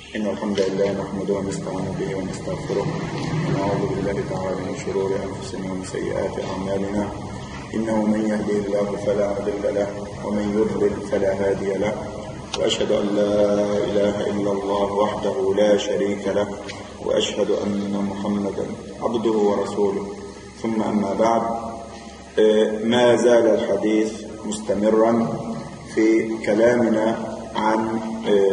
إن الحمد لله نحمده ونستعين به ونستغفره ونعوذ بالله تعالى من شرور أنفسنا ومن سيئات أعمالنا إنه من يهدي الله فلا مضل له ومن يضلل فلا هادي له وأشهد أن لا إله إلا الله وحده لا شريك له وأشهد أن محمدا عبده ورسوله ثم أما بعد ما زال الحديث مستمرا في كلامنا عن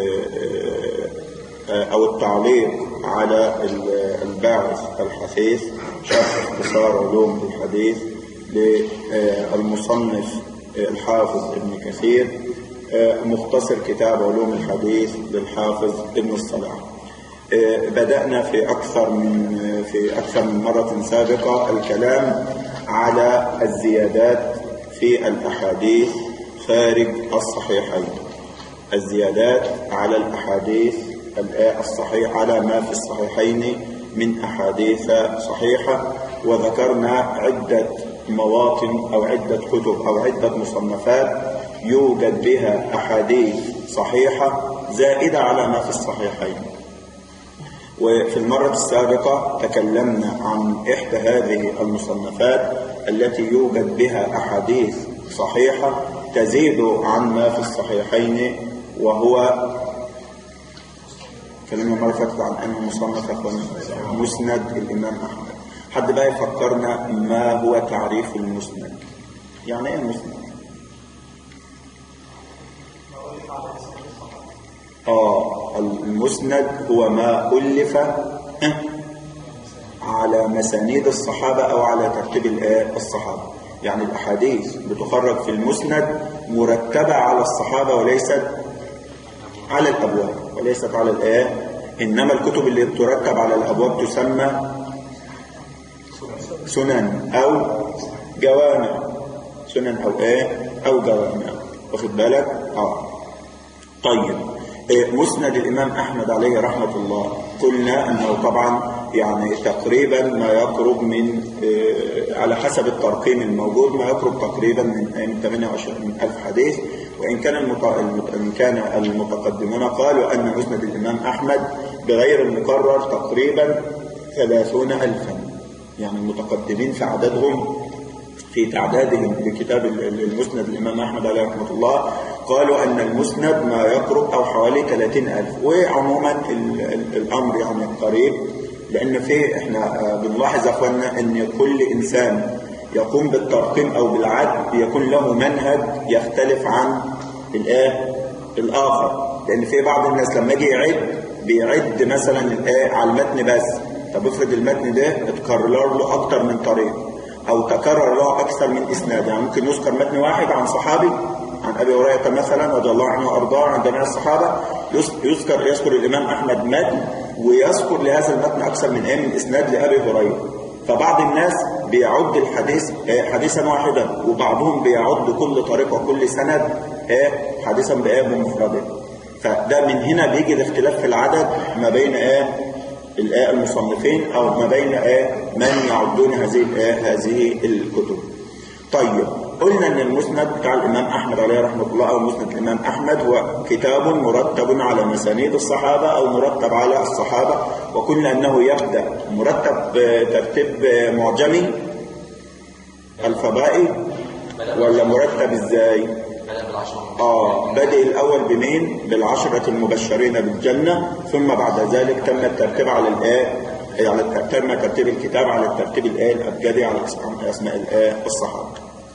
أو التعليق على الباعث الحثيث شرح اختصار علوم الحديث للمصنف الحافظ ابن كثير مختصر كتاب علوم الحديث للحافظ ابن الصلاح بدأنا في أكثر من في أكثر من مرة سابقة الكلام على الزيادات في الأحاديث خارج الصحيحين الزيادات على الأحاديث الصحيح على ما في الصحيحين من أحاديث صحيحة وذكرنا عدة مواطن أو عدة كتب أو عدة مصنفات يوجد بها أحاديث صحيحة زائدة على ما في الصحيحين وفي المرة السابقة تكلمنا عن إحدى هذه المصنفات التي يوجد بها أحاديث صحيحة تزيد عن ما في الصحيحين وهو كلمة مرة فاتت عن أنه مصنف أخوان مسند الإمام أحمد حد بقى يفكرنا ما هو تعريف المسند يعني إيه مسند آه المسند هو ما ألف على مسانيد الصحابة أو على ترتيب الصحابة يعني الأحاديث بتخرج في المسند مرتبة على الصحابة وليست على الأبواب وليست على الآية إنما الكتب اللي ترتب على الأبواب تسمى سنن أو جوامع سنن أو إيه أو جوامع واخد بالك آه طيب مسند الإمام أحمد عليه رحمة الله قلنا أنه طبعا يعني تقريبا ما يقرب من على حسب الترقيم الموجود ما يقرب تقريبا من 28 ألف حديث وإن كان إن كان المتقدمون قالوا أن مسند الإمام أحمد بغير المقرر تقريبا 30 ألفا يعني المتقدمين في عددهم في تعدادهم لكتاب المسند الإمام أحمد عليه رحمة الله قالوا أن المسند ما يقرب أو حوالي 30 ألف وعموما الأمر يعني قريب لأن في إحنا بنلاحظ أخوانا أن كل إنسان يقوم بالترقيم أو بالعد يكون له منهج يختلف عن الآه الآخر لأن في بعض الناس لما يجي يعد بيعد مثلا الآه على المتن بس طب افرض المتن ده اتكرر له أكتر من طريق أو تكرر له أكثر من إسناد يعني ممكن يذكر متن واحد عن صحابي عن أبي هريرة مثلا رضي الله عنه وأرضاه عن جميع الصحابة يذكر يذكر الإمام أحمد متن ويذكر لهذا المتن أكثر من إيه من إسناد لأبي هريرة فبعض الناس بيعد الحديث حديثا واحدا وبعضهم بيعد كل طريق وكل سند حديثا بإيه بمفرده فده من هنا بيجي الاختلاف في العدد ما بين ايه الآية المصنفين أو ما بين آية من يعدون هذه الآية هذه الكتب طيب قلنا أن المسند بتاع الإمام أحمد عليه رحمة الله أو مسند الإمام أحمد هو كتاب مرتب على مسانيد الصحابة أو مرتب على الصحابة وقلنا أنه يبدأ مرتب ترتيب معجمي الفبائي ولا مرتب إزاي آه بدأ الأول بمين بالعشرة المبشرين بالجنة ثم بعد ذلك تم الترتيب على الآية على تم ترتيب الكتاب على الترتيب الآية الأبجدي على أسماء الآية الصحابة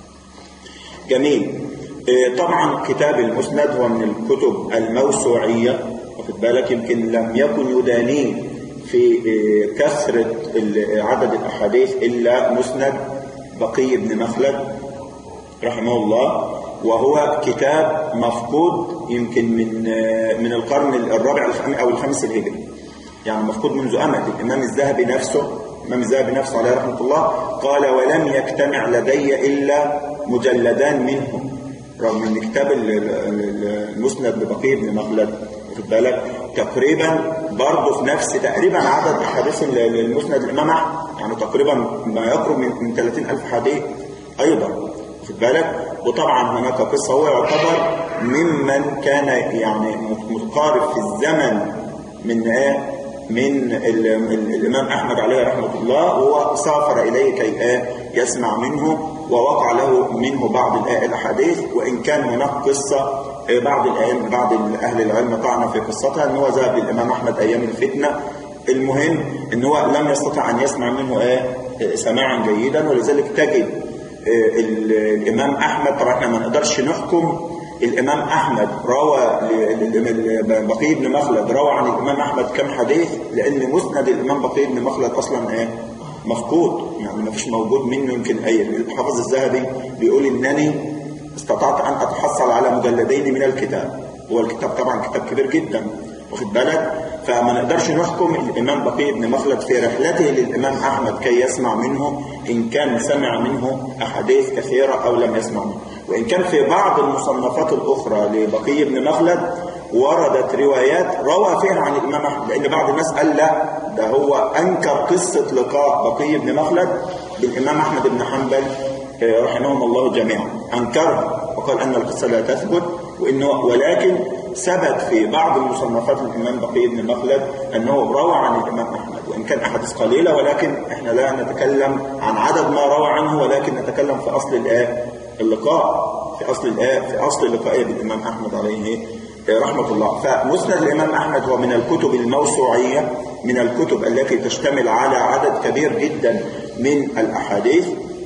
جميل طبعا كتاب المسند هو من الكتب الموسوعية واخد بالك يمكن لم يكن يدانيه في كثرة عدد الأحاديث إلا مسند بقي بن مخلد رحمه الله وهو كتاب مفقود يمكن من من القرن الرابع أو الخامس الهجري يعني مفقود منذ أمد الإمام الذهبي نفسه الإمام الذهبي نفسه عليه رحمة الله قال ولم يجتمع لدي إلا مجلدان منهم رغم ان كتاب المسند لبقي بن مخلد واخد بالك تقريبا برضه في نفس تقريبا عدد احاديث المسند الامام احمد يعني تقريبا ما يقرب من 30000 حديث ايضا واخد بالك وطبعا هناك قصه هو يعتبر ممن كان يعني متقارب في الزمن من ايه من ال ال الامام احمد عليه رحمه الله هو سافر اليه كي ايه يسمع منه ووقع له منه بعض الاحاديث وان كان هناك قصه بعض الأيام بعض أهل العلم طعن في قصتها أن هو ذهب للإمام أحمد أيام الفتنة المهم أن هو لم يستطع أن يسمع منه إيه سماعا جيدا ولذلك تجد الإمام أحمد طبعا احنا ما نقدرش نحكم الإمام أحمد روى بقي بن مخلد روى عن الإمام أحمد كم حديث لأن مسند الإمام بقي بن مخلد أصلا إيه مفقود يعني ما فيش موجود منه يمكن أي الحافظ الذهبي بيقول إنني استطعت أن أتحصل على مجلدين من الكتاب هو الكتاب طبعا كتاب كبير جدا واخد بالك فما نقدرش نحكم الإمام بقي بن مخلد في رحلته للإمام أحمد كي يسمع منه إن كان سمع منه أحاديث كثيرة أو لم يسمع منه وإن كان في بعض المصنفات الأخرى لبقي بن مخلد وردت روايات روى فيها عن الإمام أحمد لأن بعض الناس قال لا ده هو أنكر قصة لقاء بقي بن مخلد بالإمام أحمد بن حنبل رحمهم الله جميعا أنكرها وقال أن القصة لا تثبت وإنه ولكن ثبت في بعض المصنفات الإمام بقي بن مخلد أنه روى عن الإمام أحمد وإن كان أحاديث قليلة ولكن إحنا لا نتكلم عن عدد ما روى عنه ولكن نتكلم في أصل الآية اللقاء في أصل الآية في أصل اللقاء بالإمام أحمد عليه رحمة الله فمسند الإمام أحمد هو من الكتب الموسوعية من الكتب التي تشتمل على عدد كبير جدا من الأحاديث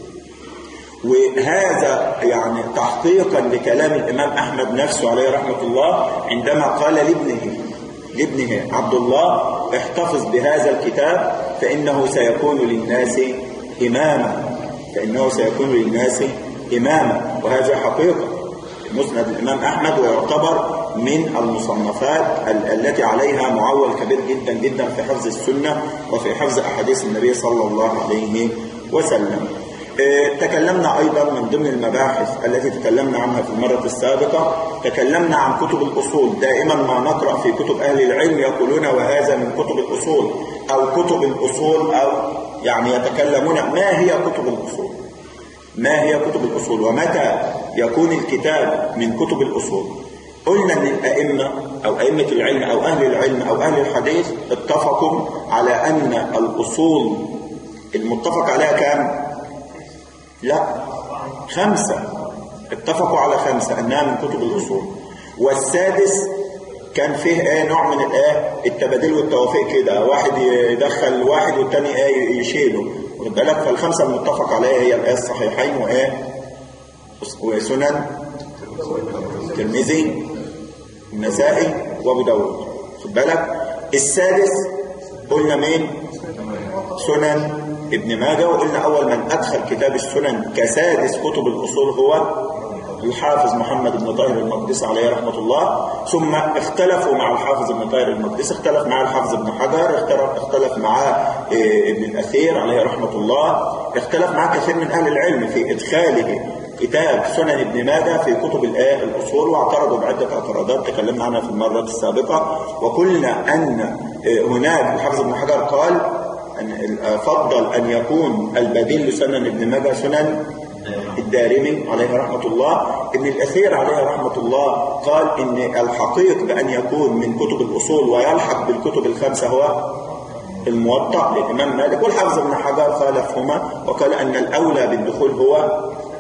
وهذا يعني تحقيقا لكلام الإمام أحمد نفسه عليه رحمة الله عندما قال لابنه لابنه عبد الله احتفظ بهذا الكتاب فإنه سيكون للناس إماما فإنه سيكون للناس إماما وهذا حقيقة مسند الإمام أحمد ويعتبر من المصنفات التي عليها معول كبير جدا جدا في حفظ السنة وفي حفظ أحاديث النبي صلى الله عليه وسلم تكلمنا أيضا من ضمن المباحث التي تكلمنا عنها في المرة السابقة تكلمنا عن كتب الأصول دائما ما نقرأ في كتب أهل العلم يقولون وهذا من كتب الأصول أو كتب الأصول أو يعني يتكلمون ما هي كتب الأصول ما هي كتب الأصول ومتى يكون الكتاب من كتب الأصول قلنا أن الأئمة أو أئمة العلم أو أهل العلم أو أهل الحديث اتفقوا على أن الأصول المتفق عليها كام لا خمسة اتفقوا على خمسة أنها من كتب الأصول والسادس كان فيه ايه نوع من الايه التبادل والتوافق كده واحد يدخل واحد والتاني ايه يشيله واخد بالك فالخمسه المتفق عليها هي الايه الصحيحين وايه وسنن الترمذي النسائي وابو داود خد بالك السادس قلنا مين سنن ابن ماجه وقلنا أول من أدخل كتاب السنن كسادس كتب الأصول هو الحافظ محمد بن طاهر المقدسي عليه رحمة الله ثم اختلفوا مع الحافظ ابن طاهر المقدسي اختلف معاه الحافظ ابن حجر اختلف, اختلف معاه ابن الأثير عليه رحمة الله اختلف معاه كثير من أهل العلم في إدخاله كتاب سنن ابن ماجه في كتب الآية الأصول واعترضوا بعدة اعتراضات تكلمنا عنها في المرة السابقة وقلنا أن هناك الحافظ ابن حجر قال أن فضل أن يكون البديل لسنن ابن ماجه سنن الدارمي عليه رحمة الله ابن الأثير عليه رحمة الله قال إن الحقيق بأن يكون من كتب الأصول ويلحق بالكتب الخمسة هو الموطأ للإمام مالك والحافظ ابن حجر خالفهما وقال أن الأولى بالدخول هو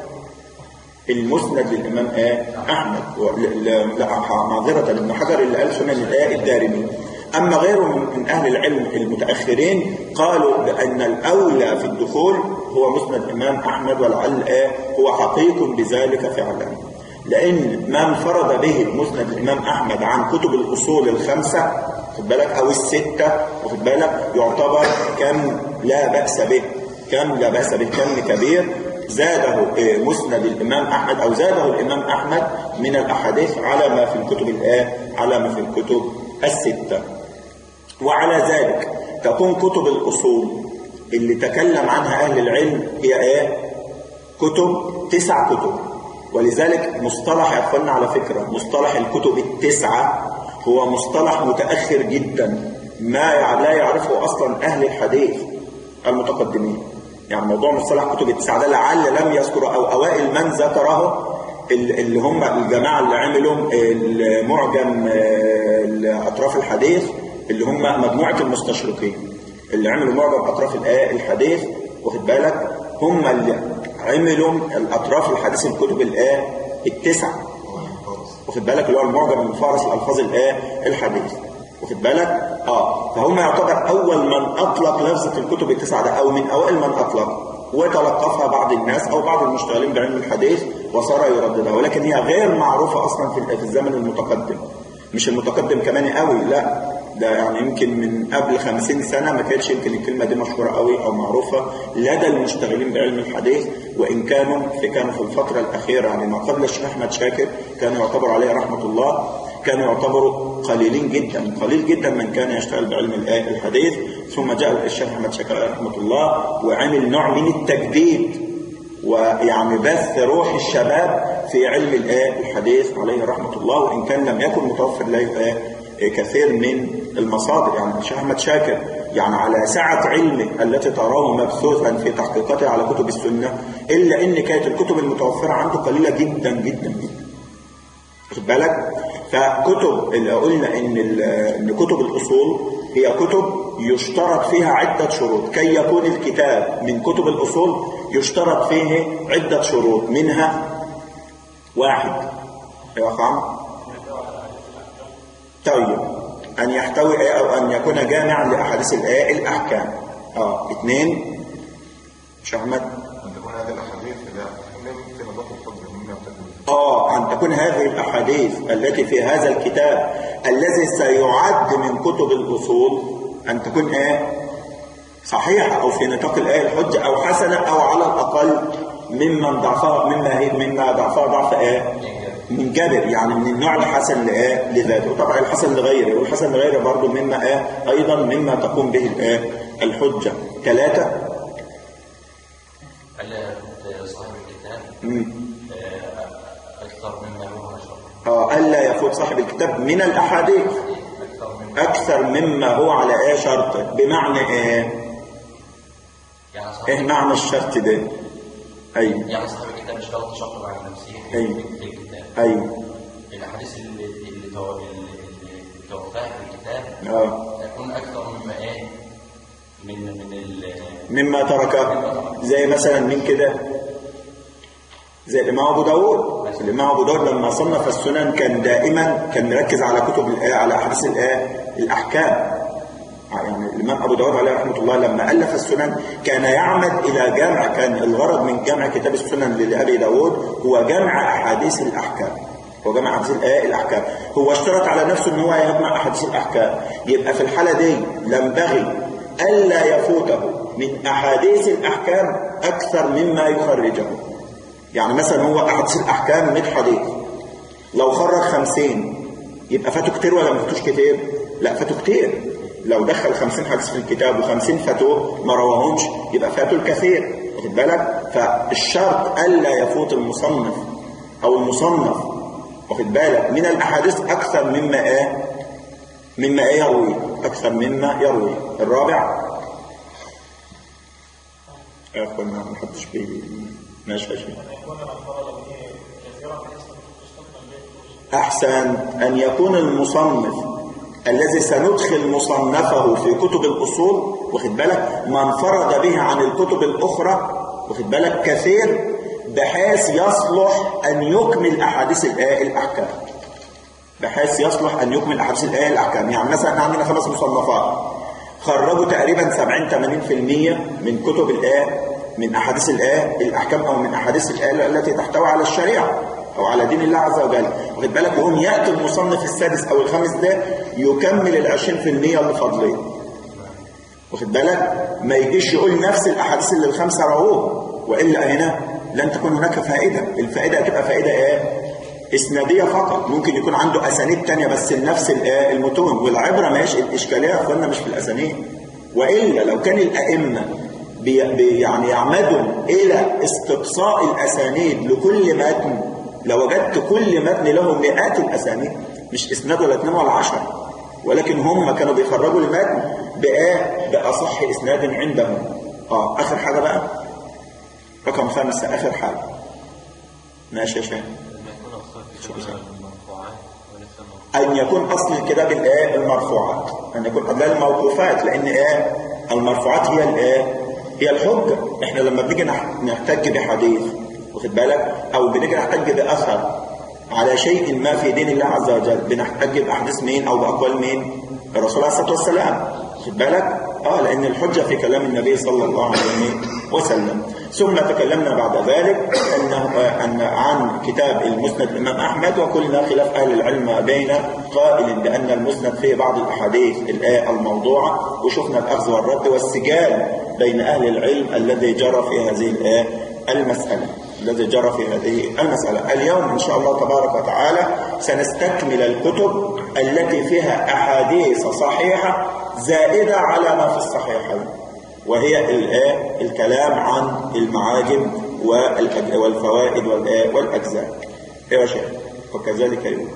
المسند للإمام آه أحمد لا معذرة ابن حجر اللي قال سنن الآية الدارمي أما غيره من أهل العلم المتأخرين قالوا بأن الأولى في الدخول هو مسند الإمام أحمد ولعل هو حقيق بذلك فعلا لأن ما انفرد به مسند الإمام أحمد عن كتب الأصول الخمسة خد بالك أو الستة واخد بالك يعتبر كم لا بأس به كم لا بأس به كم كبير زاده مسند الإمام أحمد أو زاده الإمام أحمد من الأحاديث على ما في الكتب الآن على ما في الكتب الستة وعلى ذلك تكون كتب الأصول اللي تكلم عنها أهل العلم هي إيه؟ كتب تسع كتب ولذلك مصطلح يا أخوانا على فكرة مصطلح الكتب التسعة هو مصطلح متأخر جدا ما لا يعرفه أصلا أهل الحديث المتقدمين يعني موضوع مصطلح كتب التسعة ده لعل لم يذكر أو أوائل من ذكره اللي هم الجماعة اللي عملوا المعجم أطراف الحديث اللي هم مجموعة المستشرقين اللي عملوا معجم أطراف الآية الحديث واخد بالك هم اللي عملوا الأطراف الحديث الكتب الآية التسعة واخد بالك اللي هو المعجم من فارس الألفاظ الآية الحديث واخد بالك اه فهم يعتبر أول من أطلق لفظة الكتب التسعة ده أو من أوائل من أطلق وتلقفها بعض الناس أو بعض المشتغلين بعلم الحديث وصار يرددها ولكن هي غير معروفة أصلا في الزمن المتقدم مش المتقدم كمان قوي لا ده يعني يمكن من قبل خمسين سنة ما كانتش يمكن الكلمة دي مشهورة قوي أو معروفة لدى المشتغلين بعلم الحديث وإن كانوا في كانوا في الفترة الأخيرة يعني ما قبل الشيخ أحمد شاكر كانوا يعتبر عليه رحمة الله كانوا يعتبروا قليلين جدا قليل جدا من كان يشتغل بعلم الحديث ثم جاء الشيخ أحمد شاكر رحمة الله وعمل نوع من التجديد ويعني بث روح الشباب في علم الحديث عليه رحمة الله وإن كان لم يكن متوفر له كثير من المصادر يعني الشيخ أحمد شاكر يعني على سعة علمه التي تراه مبثوثا في تحقيقاته على كتب السنة إلا إن كانت الكتب المتوفرة عنده قليلة جدا جدا جدا خد بالك فكتب اللي قلنا إن, إن كتب الأصول هي كتب يشترط فيها عدة شروط كي يكون الكتاب من كتب الأصول يشترط فيه عدة شروط منها واحد أيوة فهم طيب أن يحتوي آية أو أن يكون جامعا لأحاديث الآية الأحكام اه اثنين مش أحمد أن تكون هذه الأحاديث اه أن تكون هذه الأحاديث التي في هذا الكتاب الذي سيعد من كتب الأصول أن تكون آية صحيحة أو في نطاق الآية الحجة أو حسنة أو على الأقل ممن ضعفها مما هي مما ضعفها ضعف آية منجبر يعني من النوع الحسن لآه لذاته وطبعا الحسن لغيره والحسن لغيره برضه مما آه أيضا مما تقوم به الآه الحجة ثلاثة ألا صاحب الكتاب أكثر مما هو شرط آه ألا يفوت صاحب الكتاب من الأحاديث أكثر مما هو على آه شرط بمعنى إيه؟ يعني صاحب إيه معنى الشرط ده؟ أيوه يعني صاحب الكتاب اشترط شرط على نفسه أيوه. في الكتاب أيوه الاحاديث اللي اللي تو- اللي توفاها في الكتاب آه تكون اكثر مما ايه من من ال مما تركه زي مثلا مين كده زي الإمام أبو داود الإمام أبو داود لما صنف السنن كان دائما كان مركز على كتب الآية على أحاديث الآية الأحكام يعني الإمام أبو داود عليه رحمة الله لما ألف السنن كان يعمد إلى جمع كان الغرض من جمع كتاب السنن لأبي داود هو جمع أحاديث الأحكام هو جمع أحاديث الآية الأحكام هو اشترط على نفسه أن هو يجمع أحاديث الأحكام يبقى في الحالة دي ينبغي ألا يفوته من أحاديث الأحكام أكثر مما يخرجه يعني مثلا هو أحاديث الأحكام 100 حديث لو خرج 50 يبقى فاتوا كتير ولا ما فاتوش كتير؟ لا فاتوا كتير لو دخل 50 حديث في الكتاب و50 فاتوه ما رواهمش يبقى فاتوا الكثير واخد بالك؟ فالشرط ألا يفوت المصنف أو المصنف واخد بالك من الأحاديث أكثر مما إيه؟ مما إيه يروي أكثر مما يروي الرابع يا أخوانا ما حدش بي ماشي ماشي أحسن أن يكون المصنف الذي سندخل مصنفه في كتب الأصول واخد بالك ما انفرد به عن الكتب الأخرى واخد بالك كثير بحيث يصلح أن يكمل أحاديث الآية الأحكام بحيث يصلح أن يكمل أحاديث الآية الأحكام يعني مثلا احنا عندنا خمس مصنفات خرجوا تقريبا 70 80% من كتب الآية من أحاديث الآية الأحكام أو من أحاديث الآية التي تحتوي على الشريعة أو على دين الله عز وجل واخد بالك يقوم يأتي المصنف السادس أو الخامس ده يكمل ال 20% اللي فاضلين واخد بالك ما يجيش يقول نفس الأحاديث اللي الخمسة رووه وإلا هنا لن تكون هناك فائدة الفائدة هتبقى فائدة إيه؟ إسنادية فقط ممكن يكون عنده أسانيد تانية بس نفس الآية المتون والعبرة ماهيش الإشكالية يا أخوانا مش في الأسانيد وإلا لو كان الأئمة بي بي يعني يعمدوا إلى استقصاء الأسانيد لكل متن لوجدت كل متن له مئات الأسانيد مش إسناد ولا اثنين ولا عشرة ولكن هم كانوا بيخرجوا المتن بآه بأصح إسناد عندهم آه آخر حاجة بقى رقم خمسة آخر حاجة ماشي يا شيخ لما يكون الصوت في سنة المرفوعات ونفس الموضوع أن يكون أصل الكتاب الآية المرفوعات أن يكون لا الموقوفات لأن إيه المرفوعات هي الآية هي الحجة إحنا لما بنيجي نح- نحتج بحديث واخد بالك أو بنيجي نحتج بأثر على شيء ما في دين الله عز وجل بنحتج بأحاديث مين أو بأقوال مين الرسول عليه الصلاة والسلام واخد بالك آه لأن الحجة في كلام النبي صلى الله عليه وسلم ثم تكلمنا بعد ذلك أنه أن عن كتاب المسند الإمام أحمد وقلنا خلاف أهل العلم ما بين قائل بأن المسند فيه بعض الأحاديث الآية الموضوعة وشفنا الأخذ والرد والسجال بين أهل العلم الذي جرى في هذه الآية المسألة الذي جرى في هذه المسألة اليوم إن شاء الله تبارك وتعالى سنستكمل الكتب التي فيها أحاديث صحيحة زائدة على ما في الصحيحين وهي الآية الكلام عن المعاجم والأج- والفوائد والآية والأجزاء يا شيخ وكذلك يقول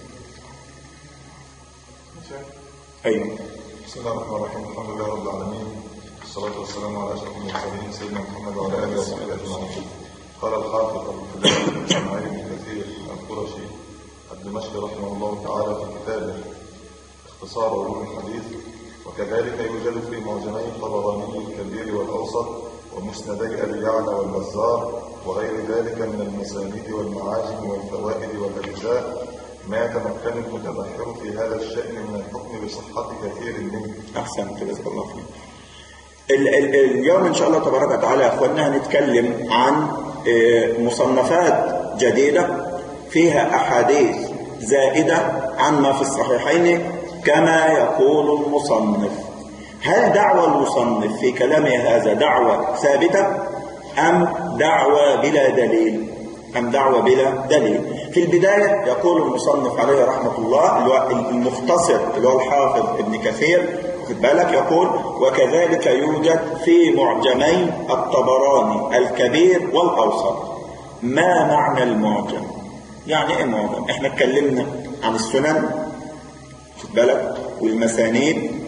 أيوه بسم الله الرحمن الرحيم الحمد لله رب العالمين والصلاة والسلام على أشرف المرسلين سيدنا محمد وعلى آله وصحبه أجمعين قال الحافظ أبو فداء بن إسماعيل بن كثير القرشي الدمشقي رحمه الله تعالى في كتابه اختصار علوم الحديث وكذلك يوجد في معجمي الطبراني الكبير والأوسط ومسندي أبي يعلى والبزار وغير ذلك من المسانيد والمعاجم والفوائد والأجزاء ما يتمكن المتبحر في هذا الشأن من الحكم بصحة كثير منه أحسنت جزاك الله خير ال- ال- اليوم إن شاء الله تبارك وتعالى يا أخواننا هنتكلم عن آه، مصنفات جديدة فيها أحاديث زائدة عن ما في الصحيحين كما يقول المصنف هل دعوى المصنف في كلامه هذا دعوة ثابتة أم دعوة بلا دليل أم دعوة بلا دليل في البداية يقول المصنف عليه رحمة الله اللي هو المختصر اللي هو الحافظ ابن كثير واخد بالك يقول وكذلك يوجد في معجمي الطبراني الكبير والأوسط ما معنى المعجم يعني ايه معجم احنا اتكلمنا عن السنن واخد بالك والمسانيد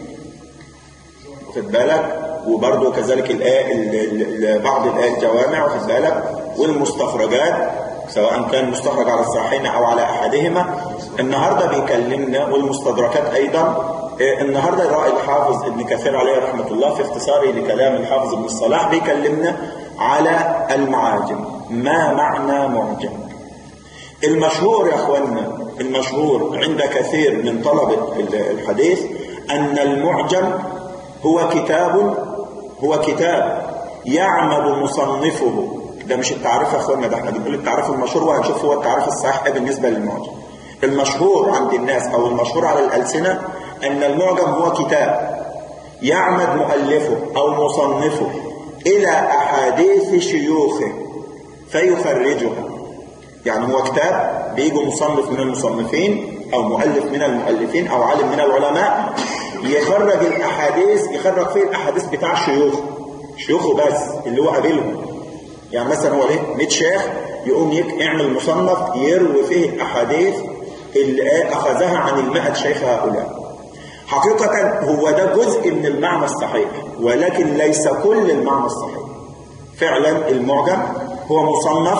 واخد بالك وبرضه كذلك الآية ال- ال- ال- بعض الآيات الجوامع واخد بالك والمستخرجات سواء كان مستخرج على الصحيحين أو على أحدهما النهاردة بيكلمنا والمستدركات أيضا إيه، النهاردة رأي الحافظ ابن كثير عليه رحمة الله في اختصاره لكلام الحافظ ابن الصلاح بيكلمنا على المعاجم ما معنى معجم المشهور يا اخوانا المشهور عند كثير من طلبة الحديث أن المعجم هو كتاب هو كتاب يعمل مصنفه ده مش التعريف يا اخوانا ده احنا بنقول التعريف المشهور وهنشوف هو التعريف الصحيح بالنسبة للمعجم المشهور عند الناس أو المشهور على الألسنة أن المعجم هو كتاب يعمد مؤلفه أو مصنفه إلى أحاديث شيوخه فيخرجها يعني هو كتاب بيجي مصنف من المصنفين او مؤلف من المؤلفين او عالم من العلماء يخرج الاحاديث يخرج فيه الاحاديث بتاع الشيوخ شيوخه بس اللي هو قابلهم يعني مثلا هو ليه 100 شيخ يقوم يك- يعمل مصنف يروي فيه الاحاديث اللي اخذها عن المئة شيخ هؤلاء حقيقة هو ده جزء من المعنى الصحيح ولكن ليس كل المعنى الصحيح فعلا المعجم هو مصنف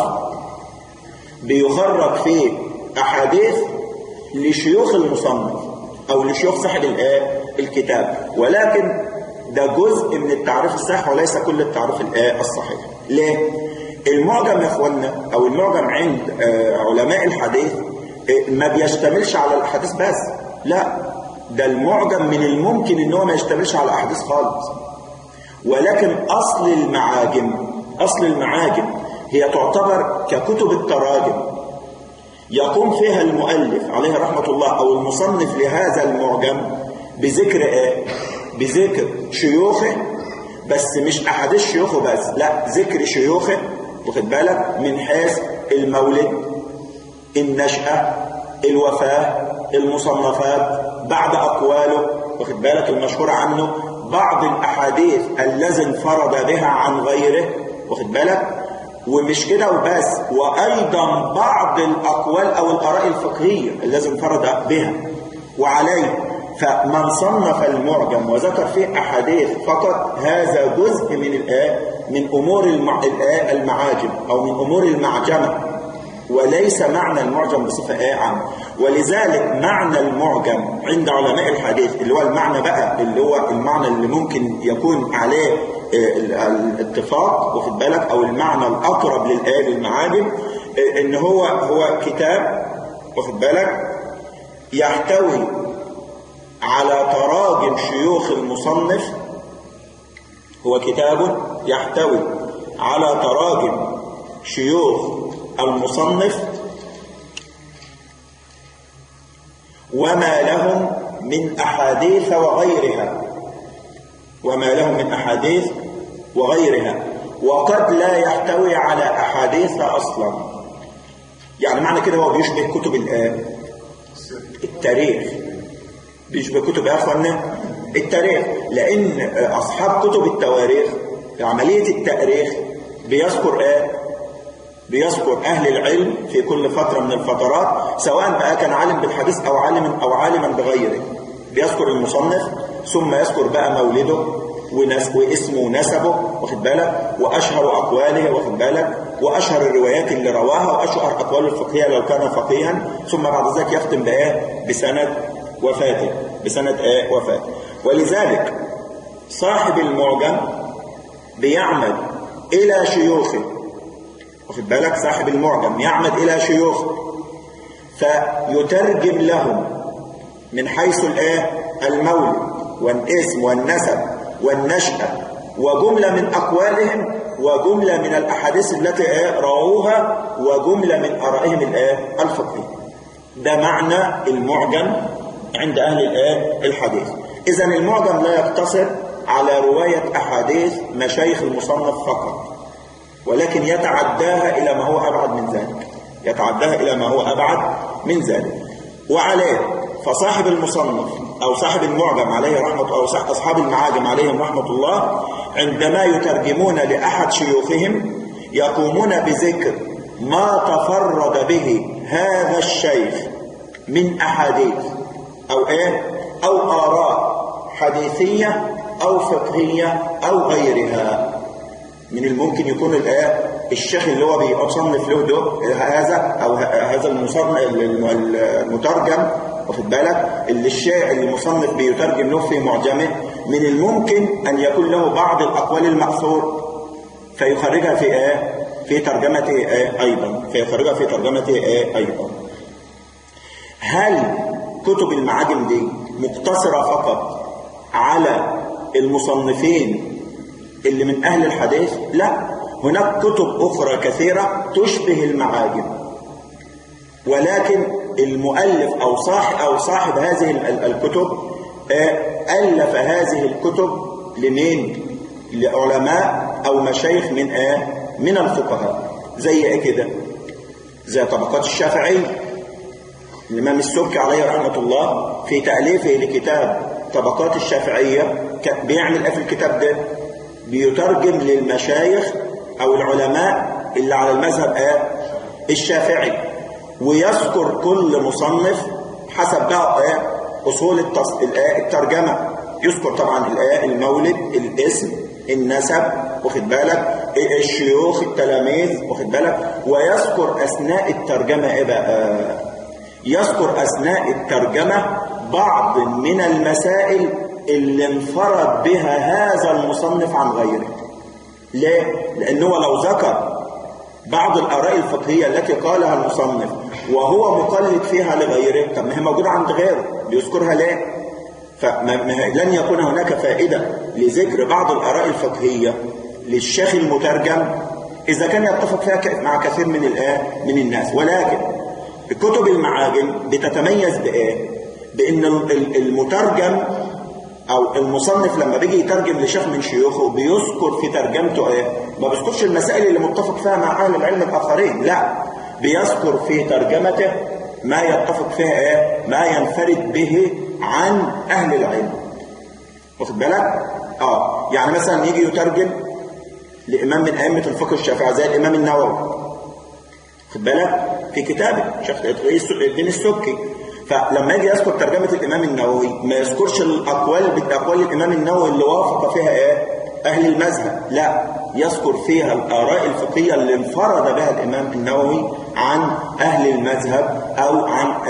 بيخرج فيه أحاديث لشيوخ المصنف أو لشيوخ صاحب الآية الكتاب ولكن ده جزء من التعريف الصحيح وليس كل التعريف الآية الصحيح ليه؟ المعجم يا اخوانا أو المعجم عند آه، علماء الحديث آه، ما بيشتملش على الأحاديث بس لا ده المعجم من الممكن ان هو ما يشتملش على أحاديث خالص ولكن أصل المعاجم أصل المعاجم هي تعتبر ككتب التراجم يقوم فيها المؤلف عليه رحمة الله أو المصنف لهذا المعجم بذكر إيه؟ بذكر شيوخه بس مش أحاديث شيوخه بس لا ذكر شيوخه واخد بالك من حيث المولد النشأة الوفاة المصنفات بعد أقواله واخد بالك المشهور عنه بعض الأحاديث الذي انفرد بها عن غيره واخد بالك ومش كده وبس وأيضا بعض الأقوال أو الآراء الفقهية الذي انفرد بها وعليه فمن صنف المعجم وذكر فيه أحاديث فقط هذا جزء من الآية من أمور المع... الآية المعاجم أو من أمور المعجمة وليس معنى المعجم بصفة ايه عامة ولذلك معنى المعجم عند علماء الحديث اللي هو المعنى بقى اللي هو المعنى اللي ممكن يكون عليه آه، الاتفاق واخد بالك او المعنى الاقرب للآية للمعاجم آه، ان هو هو كتاب واخد بالك يحتوي على تراجم شيوخ المصنف هو كتاب يحتوي على تراجم شيوخ المصنف وما لهم من أحاديث وغيرها وما لهم من أحاديث وغيرها وقد لا يحتوي على أحاديث أصلا يعني معنى كده هو بيشبه كتب الآن التاريخ بيشبه كتب يا أخوانا التاريخ لأن أصحاب كتب التواريخ عملية التاريخ بيذكر ايه بيذكر أهل العلم في كل فترة من الفترات سواء بقى كان عالم بالحديث أو عالم أو عالما بغيره بيذكر المصنف ثم يذكر بقى مولده ونس واسمه ونسبه واخد بالك وأشهر أقواله واخد بالك وأشهر الروايات اللي رواها وأشهر أقواله الفقهية لو كان فقيها ثم بعد ذلك يختم بإيه بسنة وفاته بسنة إيه وفاته ولذلك صاحب المعجم بيعمد إلى شيوخه واخد بالك صاحب المعجم يعمد إلى شيوخه فيترجم لهم من حيث الايه المولد والاسم والنسب والنشأة وجملة من أقوالهم وجملة من الأحاديث التي ايه رووها وجملة من آرائهم الايه الفقهية ده معنى المعجم عند أهل الايه الحديث إذا المعجم لا يقتصر على رواية أحاديث مشايخ المصنف فقط ولكن يتعداها إلى ما هو أبعد من ذلك يتعداها إلى ما هو أبعد من ذلك وعليه فصاحب المصنف أو صاحب المعجم عليه رحمة أو أصحاب المعاجم عليهم رحمة الله عندما يترجمون لأحد شيوخهم يقومون بذكر ما تفرد به هذا الشيخ من أحاديث أو إيه أو آراء حديثية أو فقهية أو غيرها من الممكن يكون الآية الشيخ اللي هو بيصنف له ده هذا أو هذا المصنف المترجم واخد بالك اللي الشيخ اللي المصنف بيترجم له في معجمه من الممكن أن يكون له بعض الأقوال المأثور فيخرجها في ايه في ترجمته ايه ايضا فيخرجها في ترجمته ايه ايضا هل كتب المعاجم دي مقتصرة فقط على المصنفين اللي من أهل الحديث لا هناك كتب أخرى كثيرة تشبه المعاجم ولكن المؤلف أو صاحب, أو صاحب هذه الكتب ألف هذه الكتب لمين لعلماء أو مشايخ من آه من الفقهاء زي إيه كده زي طبقات الشافعي الإمام السبكي عليه رحمة الله في تأليفه لكتاب طبقات الشافعية بيعمل ايه في الكتاب ده بيترجم للمشايخ او العلماء اللي على المذهب ايه الشافعي ويذكر كل مصنف حسب بقى ايه اصول التص... الترجمه يذكر طبعا الايه المولد الاسم النسب واخد بالك الشيوخ التلاميذ واخد بالك ويذكر اثناء الترجمه ايه بقى يذكر اثناء الترجمه بعض من المسائل اللي انفرد بها هذا المصنف عن غيره ليه؟ لأنه لو ذكر بعض الآراء الفقهية التي قالها المصنف وهو مقلد فيها لغيره طب ما هي موجودة عند غيره بيذكرها ليه؟ فلن يكون هناك فائدة لذكر بعض الآراء الفقهية للشيخ المترجم إذا كان يتفق فيها مع كثير من الآه من الناس ولكن كتب المعاجم بتتميز بإيه؟ بأن المترجم أو المصنف لما بيجي يترجم لشيخ من شيوخه بيذكر في ترجمته إيه؟ ما بيذكرش المسائل اللي متفق فيها مع أهل العلم الآخرين لا بيذكر في ترجمته ما يتفق فيها إيه؟ ما ينفرد به عن أهل العلم واخد بالك؟ آه يعني مثلا يجي يترجم لإمام من أئمة الفقه الشافعي زي الإمام النووي واخد بالك؟ في كتابه شيخ الدين السبكي فلما يجي يذكر ترجمة الإمام النووي ما يذكرش الأقوال بأقوال الإمام النووي اللي وافق فيها إيه؟ أهل المذهب لا يذكر فيها الآراء الفقهية اللي انفرد بها الإمام النووي عن أهل المذهب أو عن إيه؟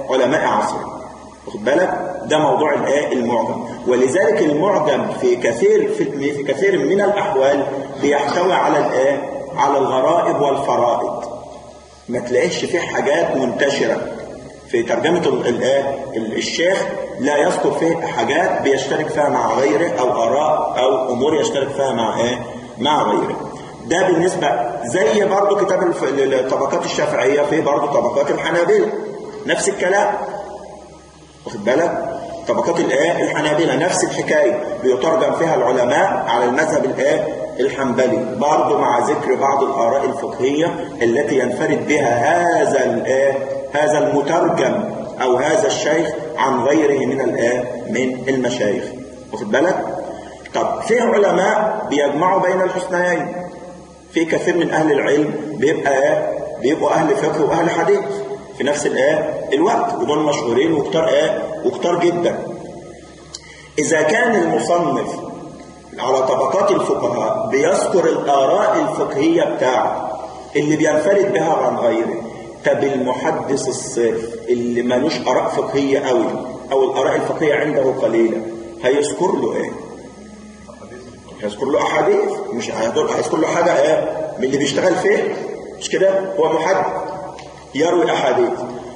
علماء عصره واخد بالك ده موضوع الايه المعجم ولذلك المعجم في كثير في, في كثير من الاحوال بيحتوي على الايه على الغرائب والفرائض ما تلاقيش فيه حاجات منتشره في ترجمه الايه الشيخ لا يذكر فيه حاجات بيشترك فيها مع غيره او اراء او امور يشترك فيها مع ايه مع غيره ده بالنسبه زي برضه كتاب الف- الطبقات الشافعيه في برضه طبقات الحنابله نفس الكلام واخد بالك طبقات الايه الحنابلة نفس الحكاية بيترجم فيها العلماء على المذهب الايه الحنبلي برضه مع ذكر بعض الآراء الفقهية التي ينفرد بها هذا الايه هذا المترجم أو هذا الشيخ عن غيره من الايه من المشايخ واخد بالك طب في علماء بيجمعوا بين الحسنيين في كثير من أهل العلم بيبقى ايه بيبقوا أهل فقه وأهل حديث في نفس الايه الوقت ودول مشهورين وكتار ايه وكتار جدا اذا كان المصنف على طبقات الفقهاء بيذكر الاراء الفقهيه بتاعه اللي بينفرد بها عن غيره طب المحدث الصرف اللي ملوش اراء فقهيه قوي او الاراء الفقهيه عنده قليله هيذكر له ايه هيذكر له احاديث مش هيذكر هيذكر له حاجه ايه من اللي بيشتغل فيه مش كده هو محدث يروي أحاديث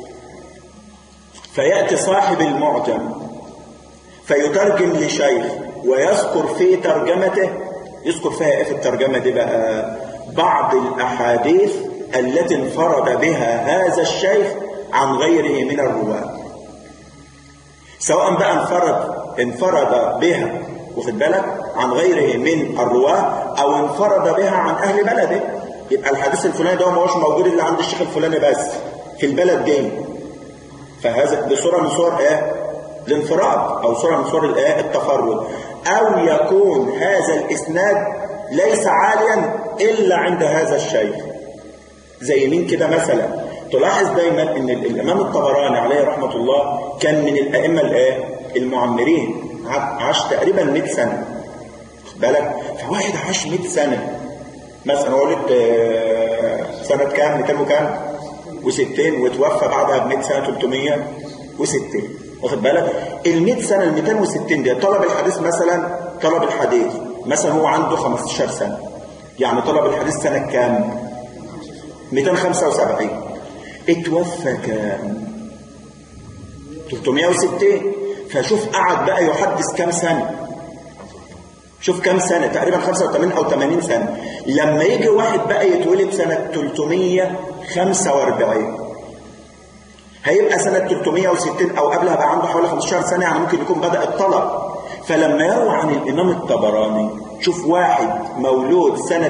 فيأتي صاحب المعجم فيترجم لشيخ ويذكر في ترجمته يذكر فيها ايه في الترجمة دي بقى بعض الأحاديث التي انفرد بها هذا الشيخ عن غيره من الرواة سواء بقى انفرد انفرد بها واخد بالك عن غيره من الرواة أو انفرد بها عن أهل بلده يبقى الحديث الفلاني ده ما هوش موجود الا عند الشيخ الفلاني بس في البلد دي فهذا بصوره من صور ايه الانفراد او صوره من صور الايه التفرد او يكون هذا الاسناد ليس عاليا الا عند هذا الشيخ زي مين كده مثلا تلاحظ دايما ان ال- الامام الطبراني عليه رحمه الله كان من الائمه الايه المعمرين ع- عاش تقريبا 100 سنه خد بالك فواحد عاش 100 سنه مثلا ولد آه، سنة كام 200 وكام و60 وتوفى بعدها ب 100 سنة 360 واخد بالك ال 100 سنة ال 260 دي طلب الحديث مثلا طلب الحديث مثلا هو عنده 15 سنة يعني طلب الحديث سنة كام 275 اتوفى كام 360 فشوف قعد بقى يحدث كام سنة شوف كام سنة تقريبا 85 أو 80 سنة لما يجي واحد بقى يتولد سنة 345 هيبقى سنة 360 أو قبلها بقى عنده حوالي 15 سنة يعني ممكن يكون بدأ الطلب فلما يروى عن الإمام الطبراني شوف واحد مولود سنة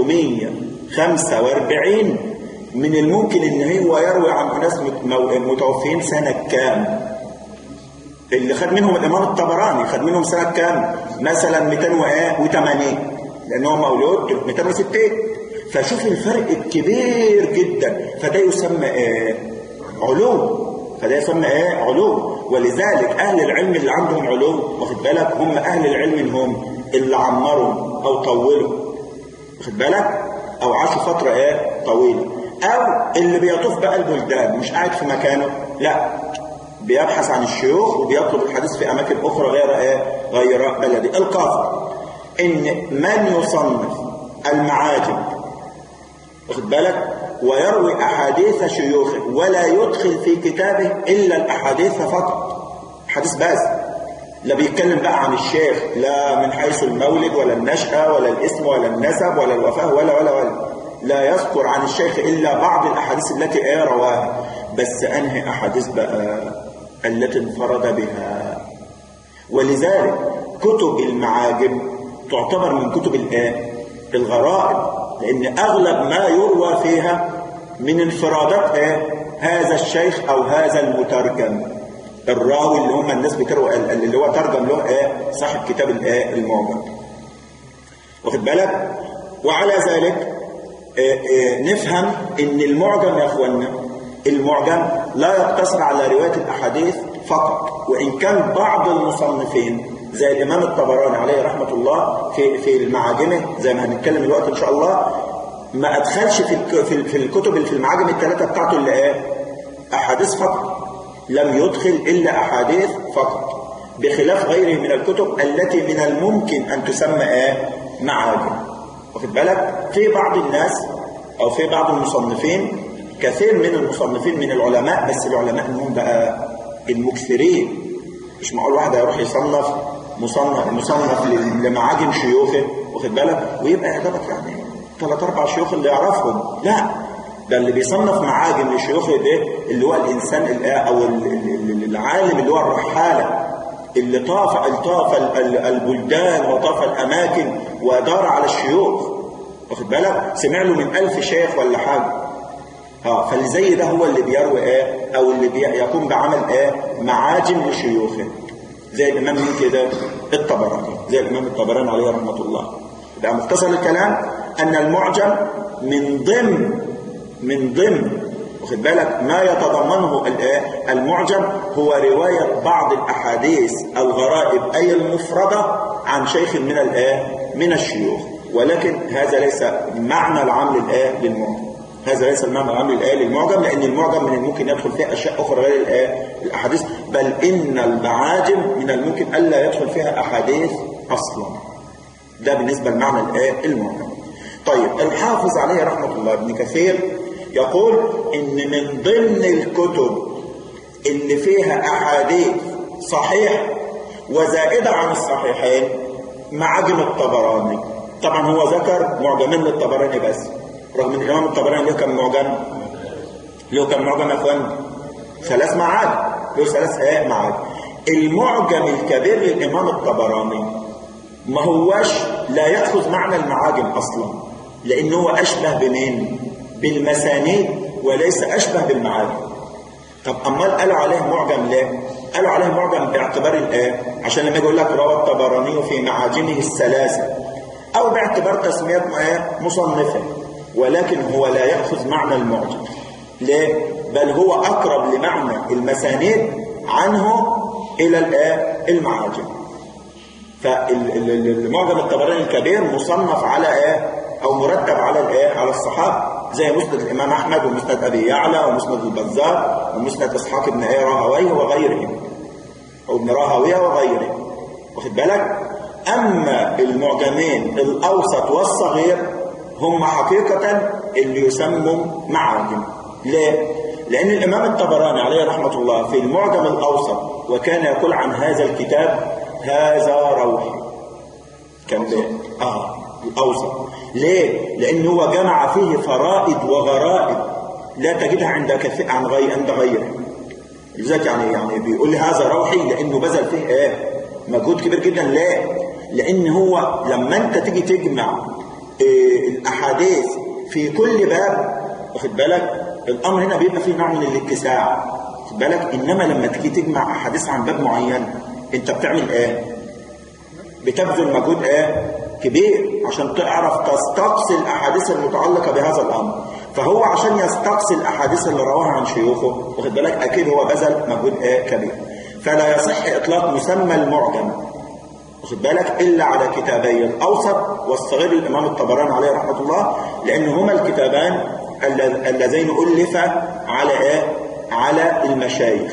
345 من الممكن إن هو يروي عن ناس مت- مو- متوفين سنة كام اللي خد منهم الامام الطبراني خد منهم سنه كام مثلا 280 لان هو مولود 260 فشوف الفرق الكبير جدا فده يسمى ايه علوم فده يسمى ايه علوم ولذلك اهل العلم اللي عندهم علوم واخد بالك هم اهل العلم هم اللي عمروا او طولوا واخد بالك او عاشوا فتره ايه طويله او اللي بيطوف بقى البلدان مش قاعد في مكانه لا بيبحث عن الشيوخ وبيطلب الحديث في اماكن اخرى غير ايه غير بلدي القاصد ان من يصنف المعاجم واخد بالك ويروي احاديث شيوخه ولا يدخل في كتابه الا الاحاديث فقط حديث بس لا بيتكلم بقى عن الشيخ لا من حيث المولد ولا النشأة ولا الاسم ولا النسب ولا الوفاة ولا ولا ولا لا يذكر عن الشيخ إلا بعض الأحاديث التي ايه رواها بس أنهي أحاديث بقى التي انفرد بها ولذلك كتب المعاجم تعتبر من كتب الايه الغرائب لأن أغلب ما يروى فيها من انفرادات ايه هذا الشيخ أو هذا المترجم الراوي اللي هم الناس بتروي اللي هو ترجم له ايه صاحب كتاب الايه المعجم واخد بالك وعلى ذلك آه، آه، نفهم ان المعجم يا اخوانا المعجم لا يقتصر على روايه الاحاديث فقط وان كان بعض المصنفين زي الامام الطبراني عليه رحمه الله في في المعاجمه زي ما هنتكلم دلوقتي ان شاء الله ما ادخلش في الك- في ال- في الكتب اللي في المعاجم الثلاثه بتاعته اللي ايه احاديث فقط لم يدخل إلا أحاديث فقط بخلاف غيره من الكتب التي من الممكن أن تسمى إيه؟ معاجم واخد بالك في بعض الناس أو في بعض المصنفين كثير من المصنفين من العلماء بس العلماء انهم بقى المكثرين مش معقول واحد هيروح يصنف مصنف مصنف ل- لمعاجم شيوخه واخد بالك ويبقى يعجبك يعني ثلاث اربع شيوخ اللي يعرفهم لا ده اللي بيصنف معاجم لشيوخه ده اللي هو الانسان ال- او ال- ال- ال- العالم اللي هو الرحاله اللي طاف طاف ال- ال- البلدان وطاف الاماكن ودار على الشيوخ واخد بالك سمع له من ألف شيخ ولا حاجه اه فاللي زي ده هو اللي بيروي ايه او اللي بي يقوم بعمل ايه معاجم لشيوخه زي الامام مين كده الطبراني زي الامام الطبراني عليه رحمه الله يبقى مختصر الكلام ان المعجم من ضمن من ضمن واخد بالك ما يتضمنه الايه المعجم هو روايه بعض الاحاديث الغرائب اي المفرده عن شيخ من الايه من الشيوخ ولكن هذا ليس معنى العام للايه للمعجم هذا ليس المعنى العام للآية للمعجم لأن المعجم من الممكن يدخل فيه أشياء أخرى غير الآية الأحاديث بل إن المعاجم من الممكن ألا يدخل فيها أحاديث أصلا ده بالنسبة لمعنى الآية المعجم طيب الحافظ عليه رحمة الله ابن كثير يقول إن من ضمن الكتب اللي فيها أحاديث صحيح وزائدة عن الصحيحين معاجم الطبراني طبعا هو ذكر معجمين للطبراني بس رغم ان الامام الطبراني له كم معجم له كم معجم يا اخوان ثلاث معاجم له ثلاث ايه معاجم المعجم الكبير للامام الطبراني ما هوش لا ياخذ معنى المعاجم اصلا لانه هو اشبه بمين بالمسانيد وليس اشبه بالمعاجم طب امال قالوا عليه معجم ليه قالوا عليه معجم باعتبار الايه عشان لما يجي يقول لك روى الطبراني في معاجمه الثلاثه او باعتبار تسميه ايه مصنفه ولكن هو لا ياخذ معنى المعجم ليه بل هو اقرب لمعنى المسانيد عنه الى الايه المعاجم فالمعجم الطبراني الكبير مصنف على ايه او مرتب على الايه على الصحابه زي مسند الامام احمد ومسند ابي يعلى ومسند البزار ومسند اسحاق بن ايه راهويه وغيرهم او ابن راهويه وغيره واخد بالك اما المعجمين الاوسط والصغير هم حقيقه اللي يسموا معاجم ليه لان الامام الطبراني عليه رحمه الله في المعجم الاوسط وكان يقول عن هذا الكتاب هذا روحي كان ليه؟ اه الاوسط ليه لان هو جمع فيه فرائد وغرائب لا تجدها عند كثير عن غير عند غيره لذلك يعني يعني بيقول لي هذا روحي لانه بذل فيه ايه مجهود كبير جدا ليه لان هو لما انت تيجي تجمع إيه الاحاديث في كل باب واخد بالك الامر هنا بيبقى فيه نوع من الاتساع واخد بالك انما لما تيجي تجمع احاديث عن باب معين انت بتعمل ايه بتبذل مجهود ايه كبير عشان تعرف تستقصي الاحاديث المتعلقه بهذا الامر فهو عشان يستقصي الاحاديث اللي رواها عن شيوخه واخد بالك اكيد هو بذل مجهود ايه كبير فلا يصح اطلاق مسمى المعجم واخد بالك الا على كتابي الاوسط والصغير الامام الطبراني عليه رحمه الله لان هما الكتابان اللذين الفا على ايه على المشايخ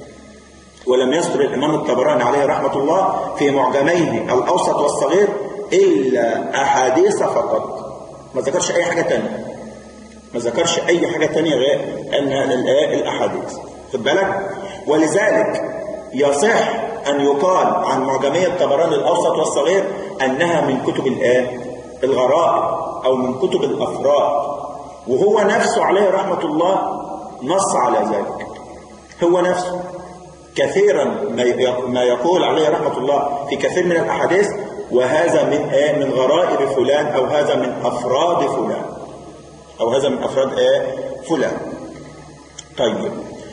ولم يذكر الامام الطبراني عليه رحمه الله في معجميه الاوسط والصغير الا احاديث فقط ما ذكرش اي حاجه ثانيه ما ذكرش اي حاجه ثانيه غير ان الاحاديث خد بالك ولذلك يصح ان يقال عن معجميه الطبراني الاوسط والصغير انها من كتب الايه الغرائب او من كتب الافراد وهو نفسه عليه رحمه الله نص على ذلك هو نفسه كثيرا ما يقول عليه رحمه الله في كثير من الاحاديث وهذا من ايه من غرائب فلان او هذا من افراد فلان او هذا من افراد ايه فلان طيب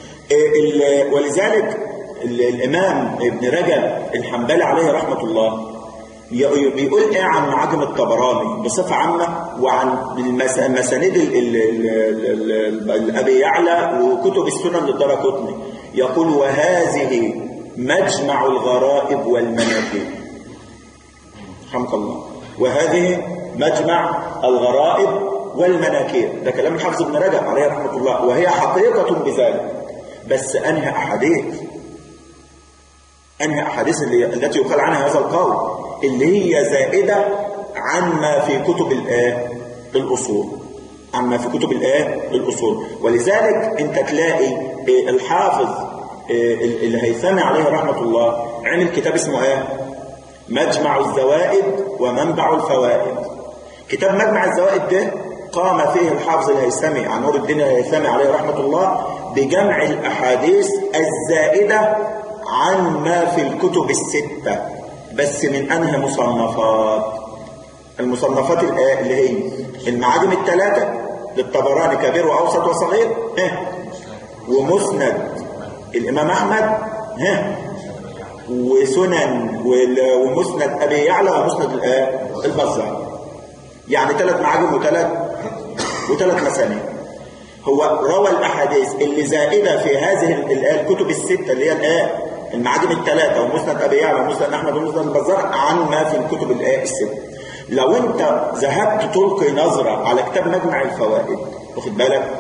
إيه ولذلك الامام ابن رجب الحنبلي عليه رحمه الله بيقول ايه عن معاجم الطبراني بصفه عامه وعن المسانيد ابي يعلى وكتب السنن للدرقطني يقول وهذه مجمع الغرائب والمناكب رحمك الله وهذه مجمع الغرائب والمناكير ده كلام الحافظ ابن رجب عليه رحمه الله وهي حقيقه بذلك بس انهي احاديث انهي احاديث اللي التي يقال عنها هذا القول اللي هي زائده عما في كتب الايه الاصول عما في كتب الايه الاصول ولذلك انت تلاقي آه، الحافظ آه، الهيثمي عليه رحمه الله عمل كتاب اسمه ايه مجمع الزوائد ومنبع الفوائد كتاب مجمع الزوائد ده قام فيه الحافظ الهيثمي عن نور الدين الهيثمي عليه رحمه الله بجمع الاحاديث الزائده عن ما في الكتب السته بس من انهي مصنفات المصنفات الآ- اللي هي المعاجم الثلاثة للطبراني كبير وأوسط وصغير ها ومسند الإمام أحمد ها وسنن وال- ومسند أبي يعلى ومسند الآ- البزار يعني ثلاث معاجم وثلاث وثلاث مسانيد هو روى الأحاديث اللي زائدة في هذه ال- ال- الكتب الستة اللي هي الآن المعاجم الثلاثة ومسند أبي يعلى ومسند أحمد ومسند البزار عن ما في الكتب الآن الستة لو أنت ذهبت تلقي نظرة على كتاب مجمع الفوائد واخد بالك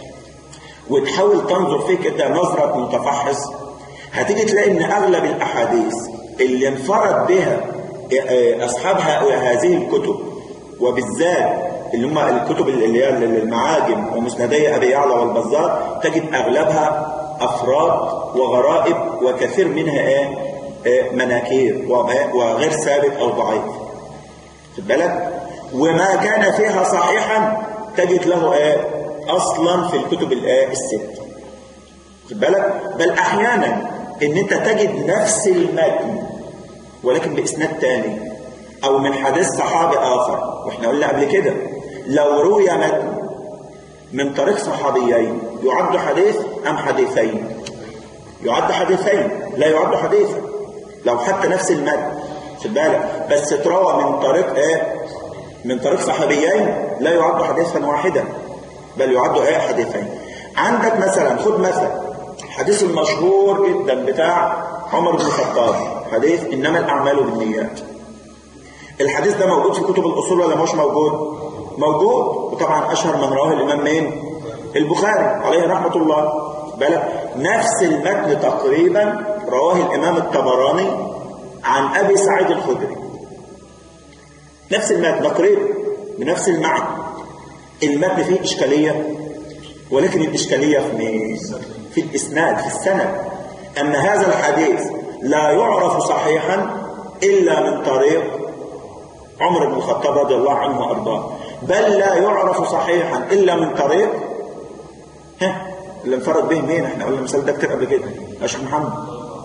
وتحاول تنظر فيه كده نظرة متفحص هتيجي تلاقي ان اغلب الاحاديث اللي انفرد بها اصحاب هذه الكتب وبالذات اللي هم الكتب اللي هي المعاجم ومسندي ابي يعلى والبزار تجد اغلبها افراد وغرائب وكثير منها ايه آه، مناكير وما- وغير ثابت او ضعيف خد بالك وما كان فيها صحيحا تجد له ايه اصلا في الكتب الايه الست خد بالك بل احيانا ان انت تجد نفس المتن ولكن باسناد تاني او من حديث صحابي اخر واحنا قلنا قبل كده لو روي متن من طريق صحابيين يعد حديث ام حديثين يعد حديثين لا يعد حديثا لو حتى نفس المتن خد بالك بس تروى من طريق ايه من طريق صحابيين لا يعد حديثا واحدا بل يعد ايه حديثين عندك مثلا خد مثلا الحديث المشهور جدا بتاع عمر بن الخطاب حديث انما الاعمال بالنيات الحديث ده موجود في كتب الاصول ولا مش موجود موجود وطبعا اشهر من رواه الامام مين البخاري عليه رحمه الله بالك نفس المتن تقريبا رواه الامام الطبراني عن ابي سعيد الخدري نفس المتن تقريبا بنفس المعنى المتن فيه اشكاليه ولكن الاشكاليه في مين في الاسناد في السند اما هذا الحديث لا يعرف صحيحا الا من طريق عمر بن الخطاب رضي الله عنه وارضاه بل لا يعرف صحيحا الا من طريق ها اللي انفرد به مين احنا قلنا المثال ده كتير قبل كده يا شيخ محمد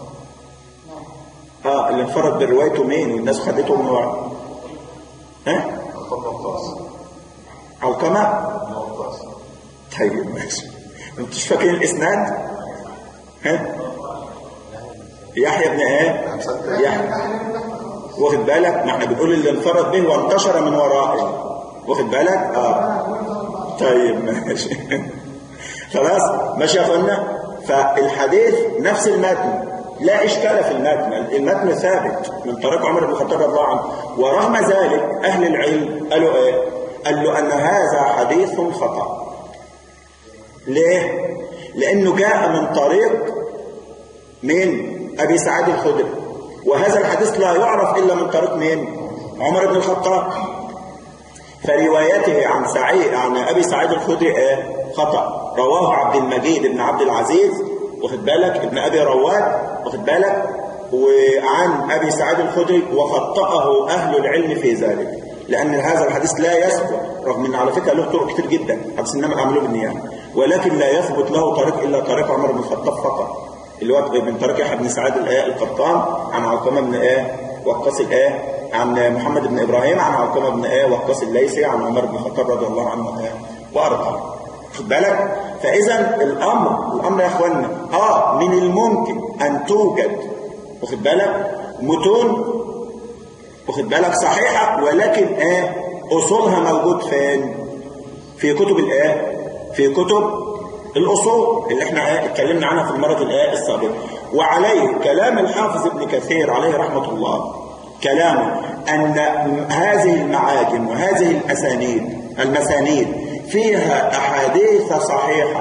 اه اللي انفرد بروايته مين والناس خدته من ورا ها الخطة القاسم علقمه القاسم طيب ماشي انتوش فاكرين الاسناد ها يحيى بن ايه يحيى واخد بالك ما احنا بنقول اللي انفرد به وانتشر من ورائه واخد بالك اه طيب ماشي خلاص ماشي يا اخوانا فالحديث نفس المتن لا اشكال في المتن المتن ثابت من طريق عمر بن الخطاب رضي الله عنه ورغم ذلك اهل العلم قالوا ايه قالوا ان هذا حديث خطأ ليه لانه جاء من طريق من ابي سعيد الخدري وهذا الحديث لا يعرف الا من طريق مين عمر بن الخطاب فروايته عن سعيد عن ابي سعيد الخدري ايه خطا رواه عبد المجيد بن عبد العزيز واخد بالك ابن ابي رواد واخد بالك وعن ابي سعيد الخدري وخطاه اهل العلم في ذلك لان هذا الحديث لا يثبت رغم ان على فكره له طرق كتير جدا حديث انما الاعمال بالنيات ولكن لا يثبت له طريق الا طريق عمر بن الخطاب فقط اللي هو من طريق يحيى بن سعيد الايه القطان عن علقمه بن ايه وقاص الايه عن محمد بن ابراهيم عن علقمه بن ايه وقاص الليثي عن عمر بن الخطاب رضي الله عنه ايه وارضاه خد بالك فاذا الامر الامر يا اخوانا اه من الممكن ان توجد واخد بالك متون واخد بالك صحيحه ولكن ايه اصولها موجود فين في كتب الايه في كتب الاصول اللي احنا ايه اتكلمنا عنها في المره الايه السابقه وعليه كلام الحافظ ابن كثير عليه رحمه الله كلامه ان هذه المعاجم وهذه الاسانيد المسانيد فيها احاديث صحيحه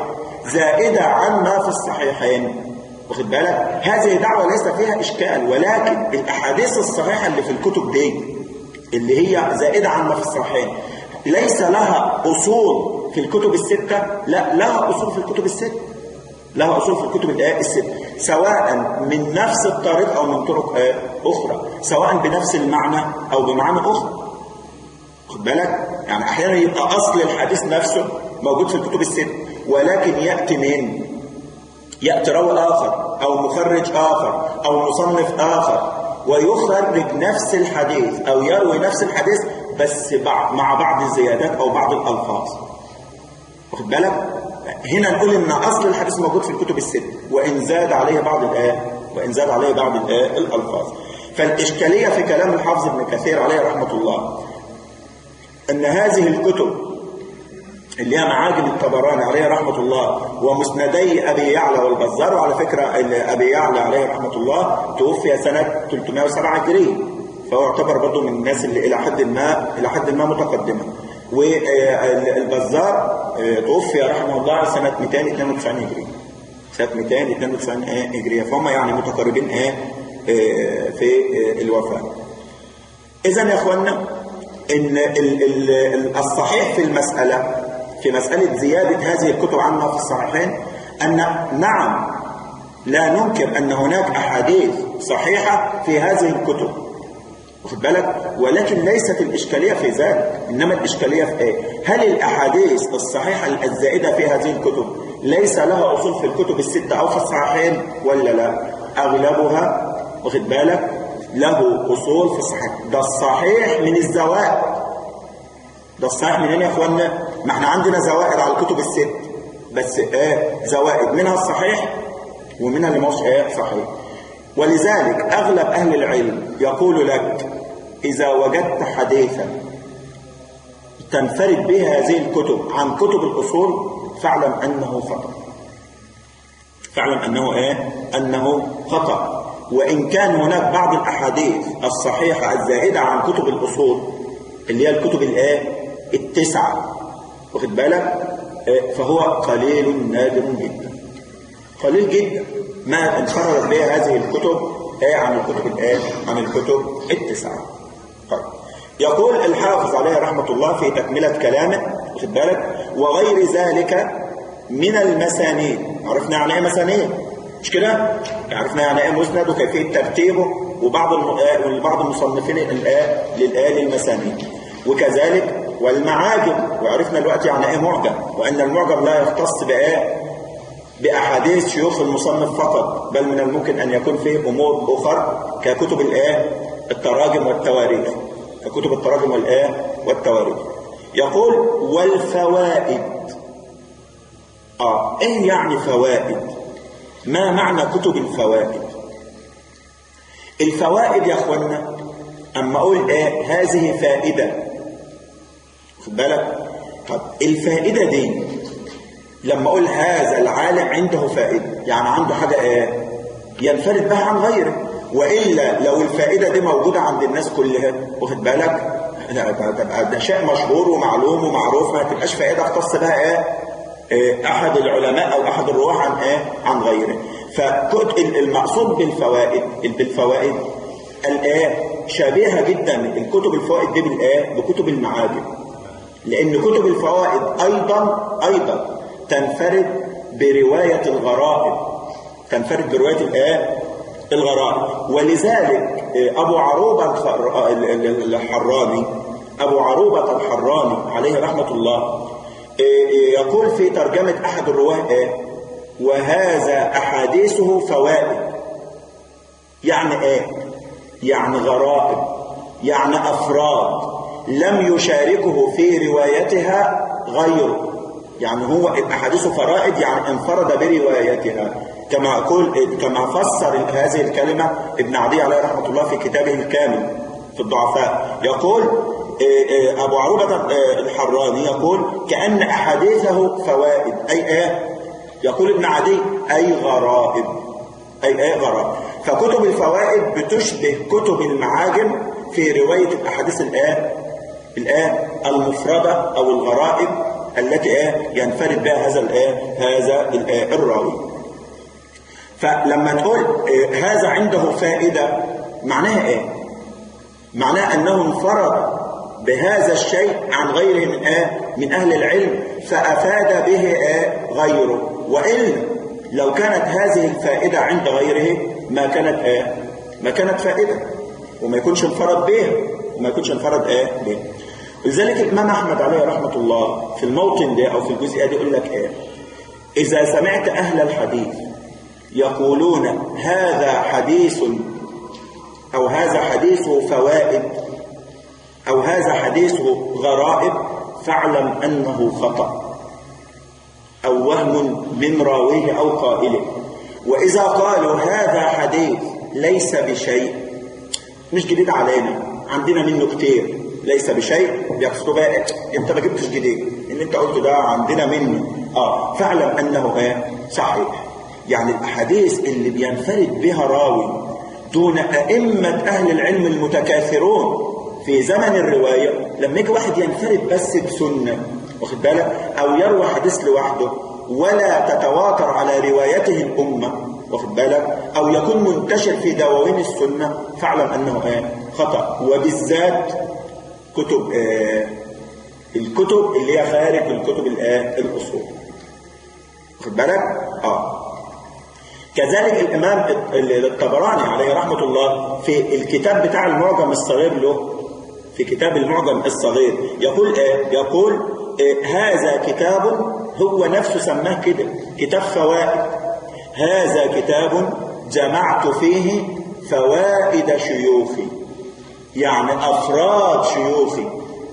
زائدة عن ما في الصحيحين واخد بالك هذه دعوة ليس فيها إشكال ولكن الأحاديث الصحيحة اللي في الكتب دي اللي هي زائدة عن ما في الصحيحين ليس لها أصول في الكتب الستة لا لها أصول في الكتب الستة لها أصول في الكتب الآية الست سواء من نفس الطريق أو من طرق آه، أخرى سواء بنفس المعنى أو بمعنى أخرى خد بالك يعني أحيانا يبقى أصل الحديث نفسه موجود في الكتب الست ولكن يأتي من يأتي راوي آخر أو مخرج آخر أو مصنف آخر ويخرج نفس الحديث أو يروي نفس الحديث بس بع- مع بعض الزيادات أو بعض الألفاظ واخد بالك هنا نقول ان اصل الحديث موجود في الكتب الست وان زاد عليه بعض الايه وان زاد عليه بعض الايه الالفاظ فالاشكاليه في كلام الحافظ ابن كثير عليه رحمه الله ان هذه الكتب اللي هي معاجم الطبراني عليه رحمه الله ومسندي ابي يعلى والبزار وعلى فكره ال- ابي يعلى عليه رحمه الله توفي سنه 307 هجريه فهو يعتبر برضه من الناس اللي الى حد ما الى حد ما متقدمه والبزار توفي رحمه الله سنه 292 هجريه سنه 292 هجريه فهم يعني متقاربين ايه آه، في آه، الوفاه إذا يا إخوانا إن ال- ال- ال- الصحيح في المسألة في مسألة زيادة هذه الكتب عنها في الصحيحين أن نعم لا ننكر أن هناك أحاديث صحيحة في هذه الكتب واخد بالك ولكن ليست الإشكالية في ذلك إنما الإشكالية في إيه هل الأحاديث الصحيحة الزائدة في هذه الكتب ليس لها أصول في الكتب الستة أو في الصحيحين ولا لا أغلبها واخد بالك له أصول في الصحيح ده الصحيح من الزوائد ده الصحيح منين يا اخوانا ما احنا عندنا زوائد على الكتب الست بس ايه زوائد منها الصحيح ومنها اللي مش ايه صحيح ولذلك اغلب اهل العلم يقول لك اذا وجدت حديثا تنفرد به هذه الكتب عن كتب الاصول فاعلم انه خطأ فاعلم انه ايه انه خطأ وان كان هناك بعض الاحاديث الصحيحة الزائدة عن كتب الاصول اللي هي الكتب الايه التسعة واخد بالك آه، فهو قليل نادر جدا قليل جدا ما انفردت به هذه الكتب ايه عن الكتب الايه عن الكتب التسعة طيب يقول الحافظ عليه رحمة الله في تكملة كلامه واخد بالك وغير ذلك من المسانيد عرفنا يعني ايه مسانيد مش كده عرفنا يعني ايه مسند وكيفية ترتيبه وبعض الم... آه، وبعض المصنفين الآه للآه للمسانيد وكذلك والمعاجم وعرفنا دلوقتي يعني ايه معجم وان المعجم لا يختص بايه باحاديث شيوخ المصنف فقط بل من الممكن ان يكون فيه امور اخرى ككتب الايه التراجم والتواريخ ككتب التراجم والايه والتواريخ يقول والفوائد اه ايه يعني فوائد ما معنى كتب الفوائد الفوائد يا اخوانا اما اقول ايه هذه فائده خد بالك طب الفائده دي لما اقول هذا العالم عنده فائده يعني عنده حاجه ايه ينفرد بها عن غيره والا لو الفائده دي موجوده عند الناس كلها واخد بالك لا تبقى ده شيء مشهور ومعلوم ومعروف ما تبقاش فائده اختص بها ايه إيه، احد العلماء او احد الرواه عن ايه عن غيره فكت المقصود بالفوائد بالفوائد الايه شبيهه جدا الكتب الفوائد دي بالايه بكتب المعاجم لأن كتب الفوائد أيضا أيضا تنفرد برواية الغرائب تنفرد برواية الآية الغرائب ولذلك أبو عروبة الخر- ال- ال- الحراني أبو عروبة الحراني عليه رحمة الله يقول في ترجمة أحد الرواه إيه؟ وهذا أحاديثه فوائد يعني ايه يعني غرائب يعني افراد لم يشاركه في روايتها غيره يعني هو الاحاديث فرائد يعني انفرد بروايتها كما يقول كما فسر هذه الكلمه ابن عدي عليه رحمه الله في كتابه الكامل في الضعفاء يقول إيه إيه ابو عروبه إيه الحراني يقول كان احاديثه فوائد اي ايه يقول ابن عدي اي غرائب أي أي غرائب فكتب الفوائد بتشبه كتب المعاجم في رواية الأحاديث الآن الآن المفردة أو الغرائب التي ايه ينفرد بها هذا الايه هذا الإيه الراوي فلما تقول إيه هذا عنده فائدة معناها ايه معناه انه انفرد بهذا الشيء عن غيره من آه من أهل العلم فأفاد به آه غيره وإلا لو كانت هذه الفائدة عند غيره ما كانت آه ما كانت فائدة وما يكونش انفرد بها وما يكونش انفرد آه بها لذلك الإمام أحمد عليه رحمة الله في الموطن ده أو في الجزئية دي يقول لك إيه إذا سمعت أهل الحديث يقولون هذا حديث أو هذا حديثه فوائد أو هذا حديثه غرائب فاعلم أنه خطأ أو وهم من راويه أو قائله وإذا قالوا هذا حديث ليس بشيء مش جديد علينا عندنا منه كتير ليس بشيء بيقصدوا بقى انت ما جبتش جديد اللي انت قلته ده عندنا منه اه فاعلم انه ايه صحيح يعني الاحاديث اللي بينفرد بها راوي دون ائمه اهل العلم المتكاثرون في زمن الرواية لما يجي واحد ينفرد بس بسنة واخد بالك أو يروي حديث لوحده ولا تتواتر على روايته الأمة واخد بالك أو يكون منتشر في دواوين السنة فاعلم أنه آه خطأ وبالذات كتب آه الكتب اللي هي خارج الكتب الآه الأصول واخد بالك؟ آه كذلك الإمام الطبراني عليه رحمة الله في الكتاب بتاع المعجم الصغير له في كتاب المعجم الصغير يقول ايه يقول إيه هذا كتاب هو نفسه سماه كده كتاب فوائد هذا كتاب جمعت فيه فوائد شيوخي يعني افراد شيوخي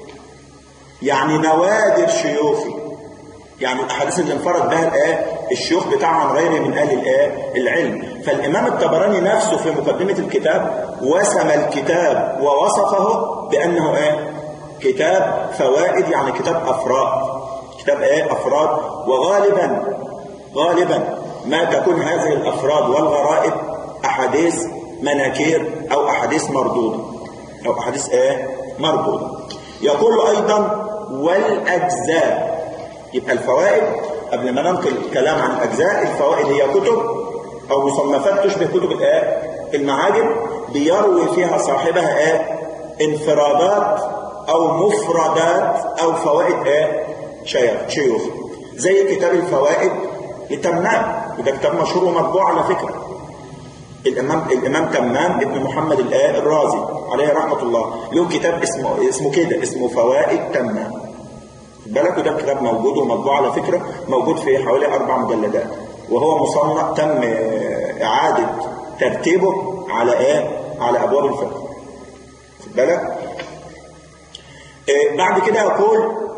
يعني نوادر شيوخي يعني الاحاديث اللي انفرد بها الايه الشيوخ بتاعه عن غيره من اهل الايه العلم فالامام الطبراني نفسه في مقدمه الكتاب وسم الكتاب ووصفه بانه ايه كتاب فوائد يعني كتاب افراد كتاب ايه افراد وغالبا غالبا ما تكون هذه الافراد والغرائب احاديث مناكير او احاديث مردوده او احاديث ايه مردوده يقول ايضا والاجزاء يبقى الفوائد قبل ما ننقل الكلام عن الأجزاء الفوائد هي كتب أو مصنفات تشبه كتب الآية المعاجم بيروي فيها صاحبها آية انفرادات أو مفردات أو فوائد آية شيوخ زي كتاب الفوائد لتمام وده كتاب مشهور ومطبوع على فكرة الإمام الإمام تمام ابن محمد الآية الرازي عليه رحمة الله له كتاب اسمه اسمه كده اسمه فوائد تمام بالك ده كتاب موجود ومطبوع على فكرة موجود في حوالي أربع مجلدات وهو مصنف تم إعادة ترتيبه على إيه؟ على أبواب الفقه خد بالك؟ إيه بعد كده يقول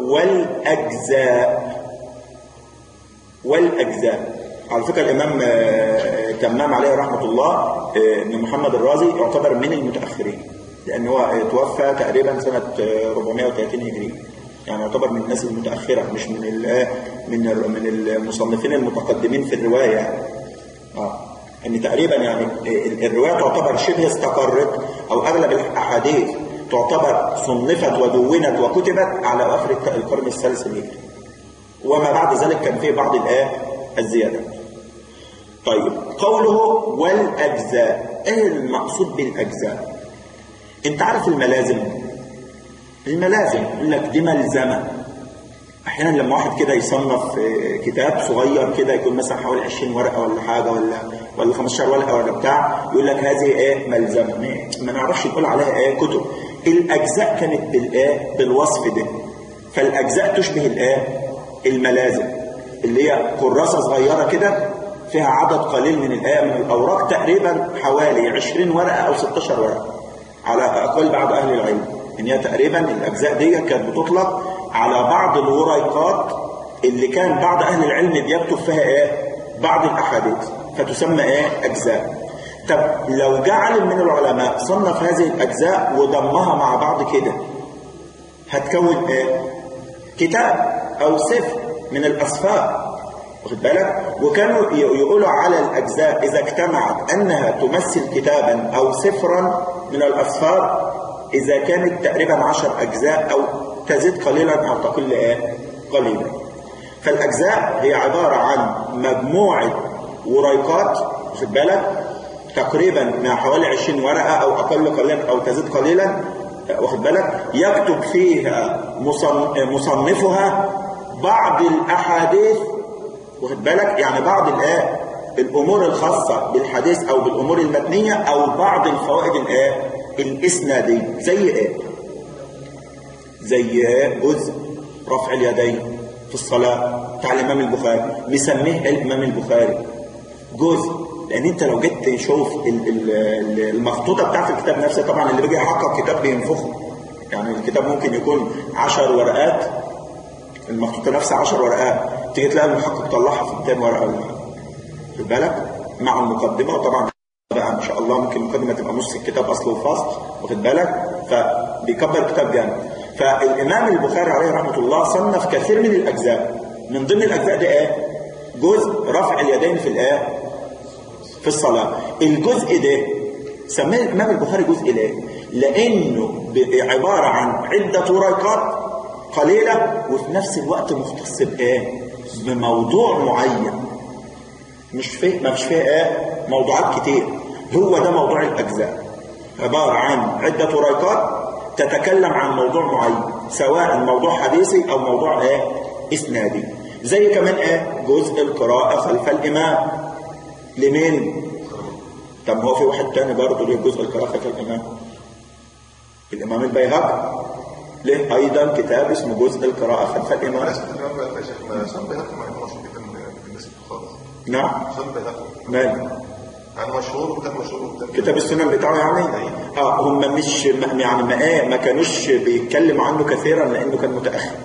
والأجزاء والأجزاء على فكرة الإمام تمام عليه رحمة الله ابن محمد الرازي يعتبر من المتأخرين لأن هو توفى تقريبا سنة 430 هجري يعني يعتبر من الناس المتأخرة مش من من من المصنفين المتقدمين في الرواية يعني. اه ان تقريبا يعني الرواية تعتبر شبه استقرت او اغلب الاحاديث تعتبر صنفت ودونت وكتبت على اواخر القرن الثالث الهجري وما بعد ذلك كان فيه بعض الايه الزيادات طيب قوله والاجزاء ايه المقصود بالاجزاء انت عارف الملازم الملازم يقول لك دي ملزمة احيانا لما واحد كده يصنف كتاب صغير كده يكون مثلا حوالي 20 ورقه ولا حاجه ولا ولا 15 ورقه ولا بتاع يقول لك هذه ايه ملزمه ما نعرفش نقول عليها ايه كتب الاجزاء كانت بالايه بالوصف ده فالاجزاء تشبه الايه الملازم اللي هي كراسه صغيره كده فيها عدد قليل من الايه من الاوراق تقريبا حوالي 20 ورقه او 16 ورقه على اقوال بعض اهل العلم ان هي تقريبا الاجزاء دي كانت بتطلق على بعض الوريقات اللي كان بعض اهل العلم بيكتب فيها ايه بعض الاحاديث فتسمى ايه اجزاء طب لو جاء عالم من العلماء صنف هذه الاجزاء وضمها مع بعض كده هتكون ايه كتاب او سفر من الاسفار واخد بالك وكانوا يقولوا على الاجزاء اذا اجتمعت انها تمثل كتابا او سفرا من الاسفار إذا كانت تقريبا عشر أجزاء أو تزيد قليلا أو تقل إيه؟ قليلا فالأجزاء هي عبارة عن مجموعة وريقات واخد بالك تقريبا من حوالي 20 ورقة أو أقل قليلا أو تزيد قليلا واخد بالك يكتب فيها مصن- مصنفها بعض الأحاديث واخد بالك يعني بعض الايه الامور الخاصه بالحديث او بالامور المتنيه او بعض الفوائد الايه الاسناديه زي ايه زي جزء رفع اليدين في الصلاه بتاع الامام البخاري مسميه الامام البخاري جزء لان انت لو جيت تشوف ال- ال- ال- المخطوطه بتاعت الكتاب نفسه طبعا اللي بيجي يحقق كتاب بينفخه يعني الكتاب ممكن يكون 10 ورقات المخطوطه نفسها 10 ورقات تيجي تلاقي المحقق طلعها في 200 ورقه ولا حاجة. خد بالك مع المقدمه وطبعا بقى ان شاء الله ممكن المقدمه تبقى نص الكتاب اصل وفصل واخد بالك فبيكبر الكتاب جامد فالامام البخاري عليه رحمه الله صنف كثير من الاجزاء من ضمن الاجزاء دي ايه جزء رفع اليدين في الايه في الصلاه الجزء ده سماه الامام البخاري جزء ليه لانه ب- عباره عن عده ورقات قليله وفي نفس الوقت مختص بايه بموضوع معين مش فيه ما فيش فيها ايه موضوعات كتير هو ده موضوع الاجزاء عباره عن عده ريقات تتكلم عن موضوع معين سواء موضوع حديثي او موضوع ايه اسنادي زي كمان ايه جزء القراءه خلف الامام لمين طب هو في واحد تاني برضه ليه جزء القراءه خلف الامام الامام البيهقي له ايضا كتاب اسمه جزء القراءه خلف الامام ناس الإمام بقى يا شيخنا سام بيهقي مع إنه مشهور جدا بالناس خالص نعم سام بيهقي ماله يعني مشهور وكان مشهور وكان كتاب السنن بتاعه يعني اه هم مش ما- يعني ما ايه ما كانوش بيتكلموا عنه كثيرا لانه كان متاخر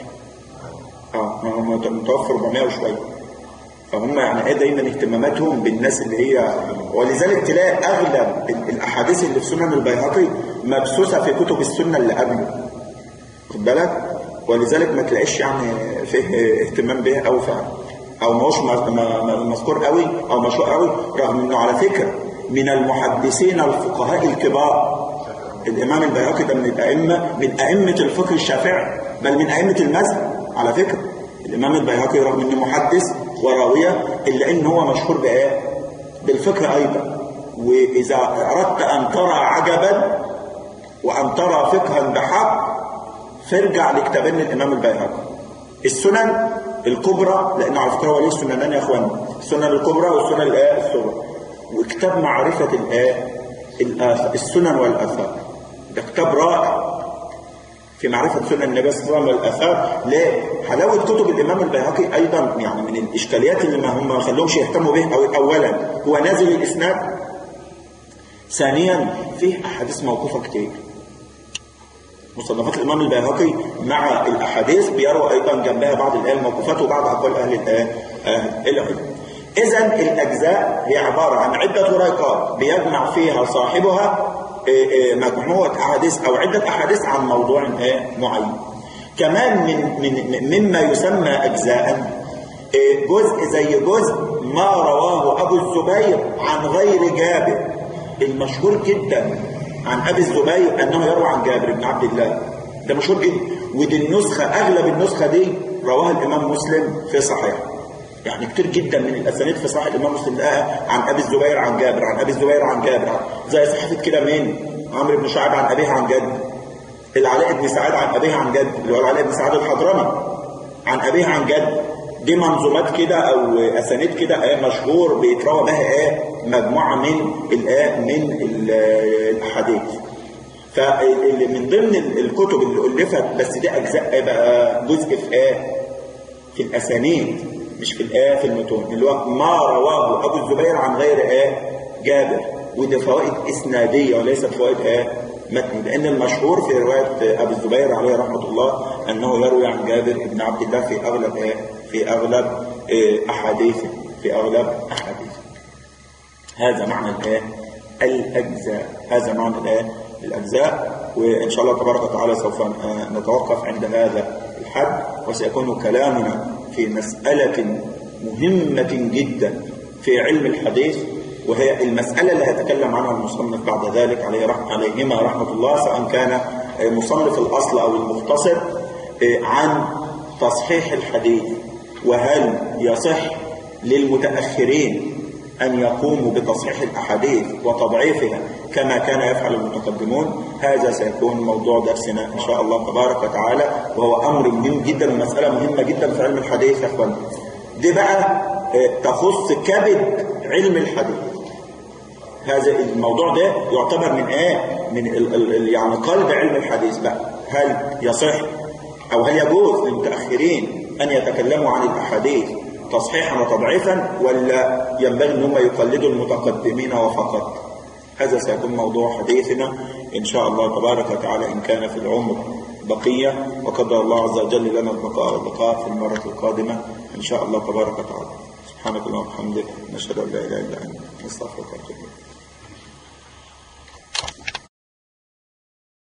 اه ما هو مت- متوفر 400 وشويه فهم يعني ايه دايما اهتماماتهم بالناس اللي هي ولذلك تلاقي اغلب ال- الاحاديث اللي في سنن البيهقي مبثوثه في كتب السنه اللي قبله خد بالك ولذلك ما تلاقيش يعني فيه اهتمام به قوي فعلا او ما هوش م- م- م- مذكور قوي او مشهور قوي رغم انه على فكره من المحدثين الفقهاء الكبار الامام البيهقي ده من الائمه من ائمه الفقه الشافعي بل من ائمه المذهب على فكره الامام البيهقي رغم انه محدث وراويه الا ان هو مشهور بايه بالفقه ايضا واذا اردت ان ترى عجبا وان ترى فقها بحق فارجع لكتابين الامام البيهقي السنن الكبرى لان على فكره هو ليه سننان يا اخوان السنن الكبرى والسنن الايه الصغرى وكتاب معرفه الايه الآثار السنن والاثار ده كتاب رائع في معرفة سنن النبي صلى الله عليه وسلم والآثار ليه؟ حلاوة كتب الإمام البيهقي أيضا يعني من الإشكاليات اللي ما هم ما خلوهمش يهتموا به أو أولا هو نازل الإسناد ثانيا فيه أحاديث موقوفة كتير مصنفات الإمام البيهقي مع الأحاديث بيروى أيضا جنبها بعض الآية الموقوفات وبعض أقوال أهل الآية أهل العلم إذا الأجزاء هي عبارة عن عدة ورقات بيجمع فيها صاحبها إيه إيه مجموعة أحاديث أو عدة أحاديث عن موضوع إيه معين كمان من من مما يسمى أجزاء إيه جزء زي جزء ما رواه أبو الزبير عن غير جابر المشهور جدا عن أبي الزبير أنه يروى عن جابر بن عبد الله ده مشهور جدا ودي النسخة أغلب النسخة دي رواها الإمام مسلم في صحيح يعني كتير جدا من الاسانيد في صحيح الامام مسلم لقاها عن ابي الزبير عن جابر عن ابي الزبير عن جابر زي صحيفه كده مين عمرو بن شعيب عن ابيه عن جد العلاء بن سعاد عن ابيه عن جد اللي هو العلاء بن سعاد الحضرمي عن ابيه عن جد دي منظومات كده او اسانيد كده ايه مشهور بيتروى بها ايه مجموعه من الايه من ال- الاحاديث فاللي من ضمن الكتب اللي الفت بس دي اجزاء إيه بقى جزء في ايه في الاسانيد مش في الايه في المتون اللي هو ما رواه ابو الزبير عن غير ايه جابر ودي فوائد اسناديه وليست فوائد ايه متن لان المشهور في روايه ابي الزبير عليه رحمه الله انه يروي عن جابر بن عبد الله في اغلب ايه في اغلب إيه احاديثه في اغلب احاديثه هذا معنى الايه الاجزاء هذا معنى الايه الاجزاء وان شاء الله تبارك وتعالى سوف نتوقف عند هذا الحد وسيكون كلامنا في مسألة مهمة جدا في علم الحديث وهي المسألة اللي هيتكلم عنها المصنف بعد ذلك عليه رحمة عليهما رحمة الله سواء كان مصنف الأصل أو المختصر عن تصحيح الحديث وهل يصح للمتأخرين أن يقوموا بتصحيح الأحاديث وتضعيفها كما كان يفعل المتقدمون هذا سيكون موضوع درسنا إن شاء الله تبارك وتعالى وهو أمر مهم جدا ومسألة مهمة جدا في علم الحديث يا أخوان دي بقى آه، تخص كبد علم الحديث هذا الموضوع ده يعتبر من ايه من ال ال يعني قلب علم الحديث بقى هل يصح او هل يجوز للمتاخرين ان يتكلموا عن الاحاديث تصحيحا وتضعيفا ولا ينبغي ان هم يقلدوا المتقدمين وفقط هذا سيكون موضوع حديثنا ان شاء الله تبارك وتعالى ان كان في العمر بقيه وقدر الله عز وجل لنا البقاء واللقاء في المره القادمه ان شاء الله تبارك وتعالى سبحانك اللهم وبحمدك نشهد ان لا اله الا انت نستغفرك ونتوب اليك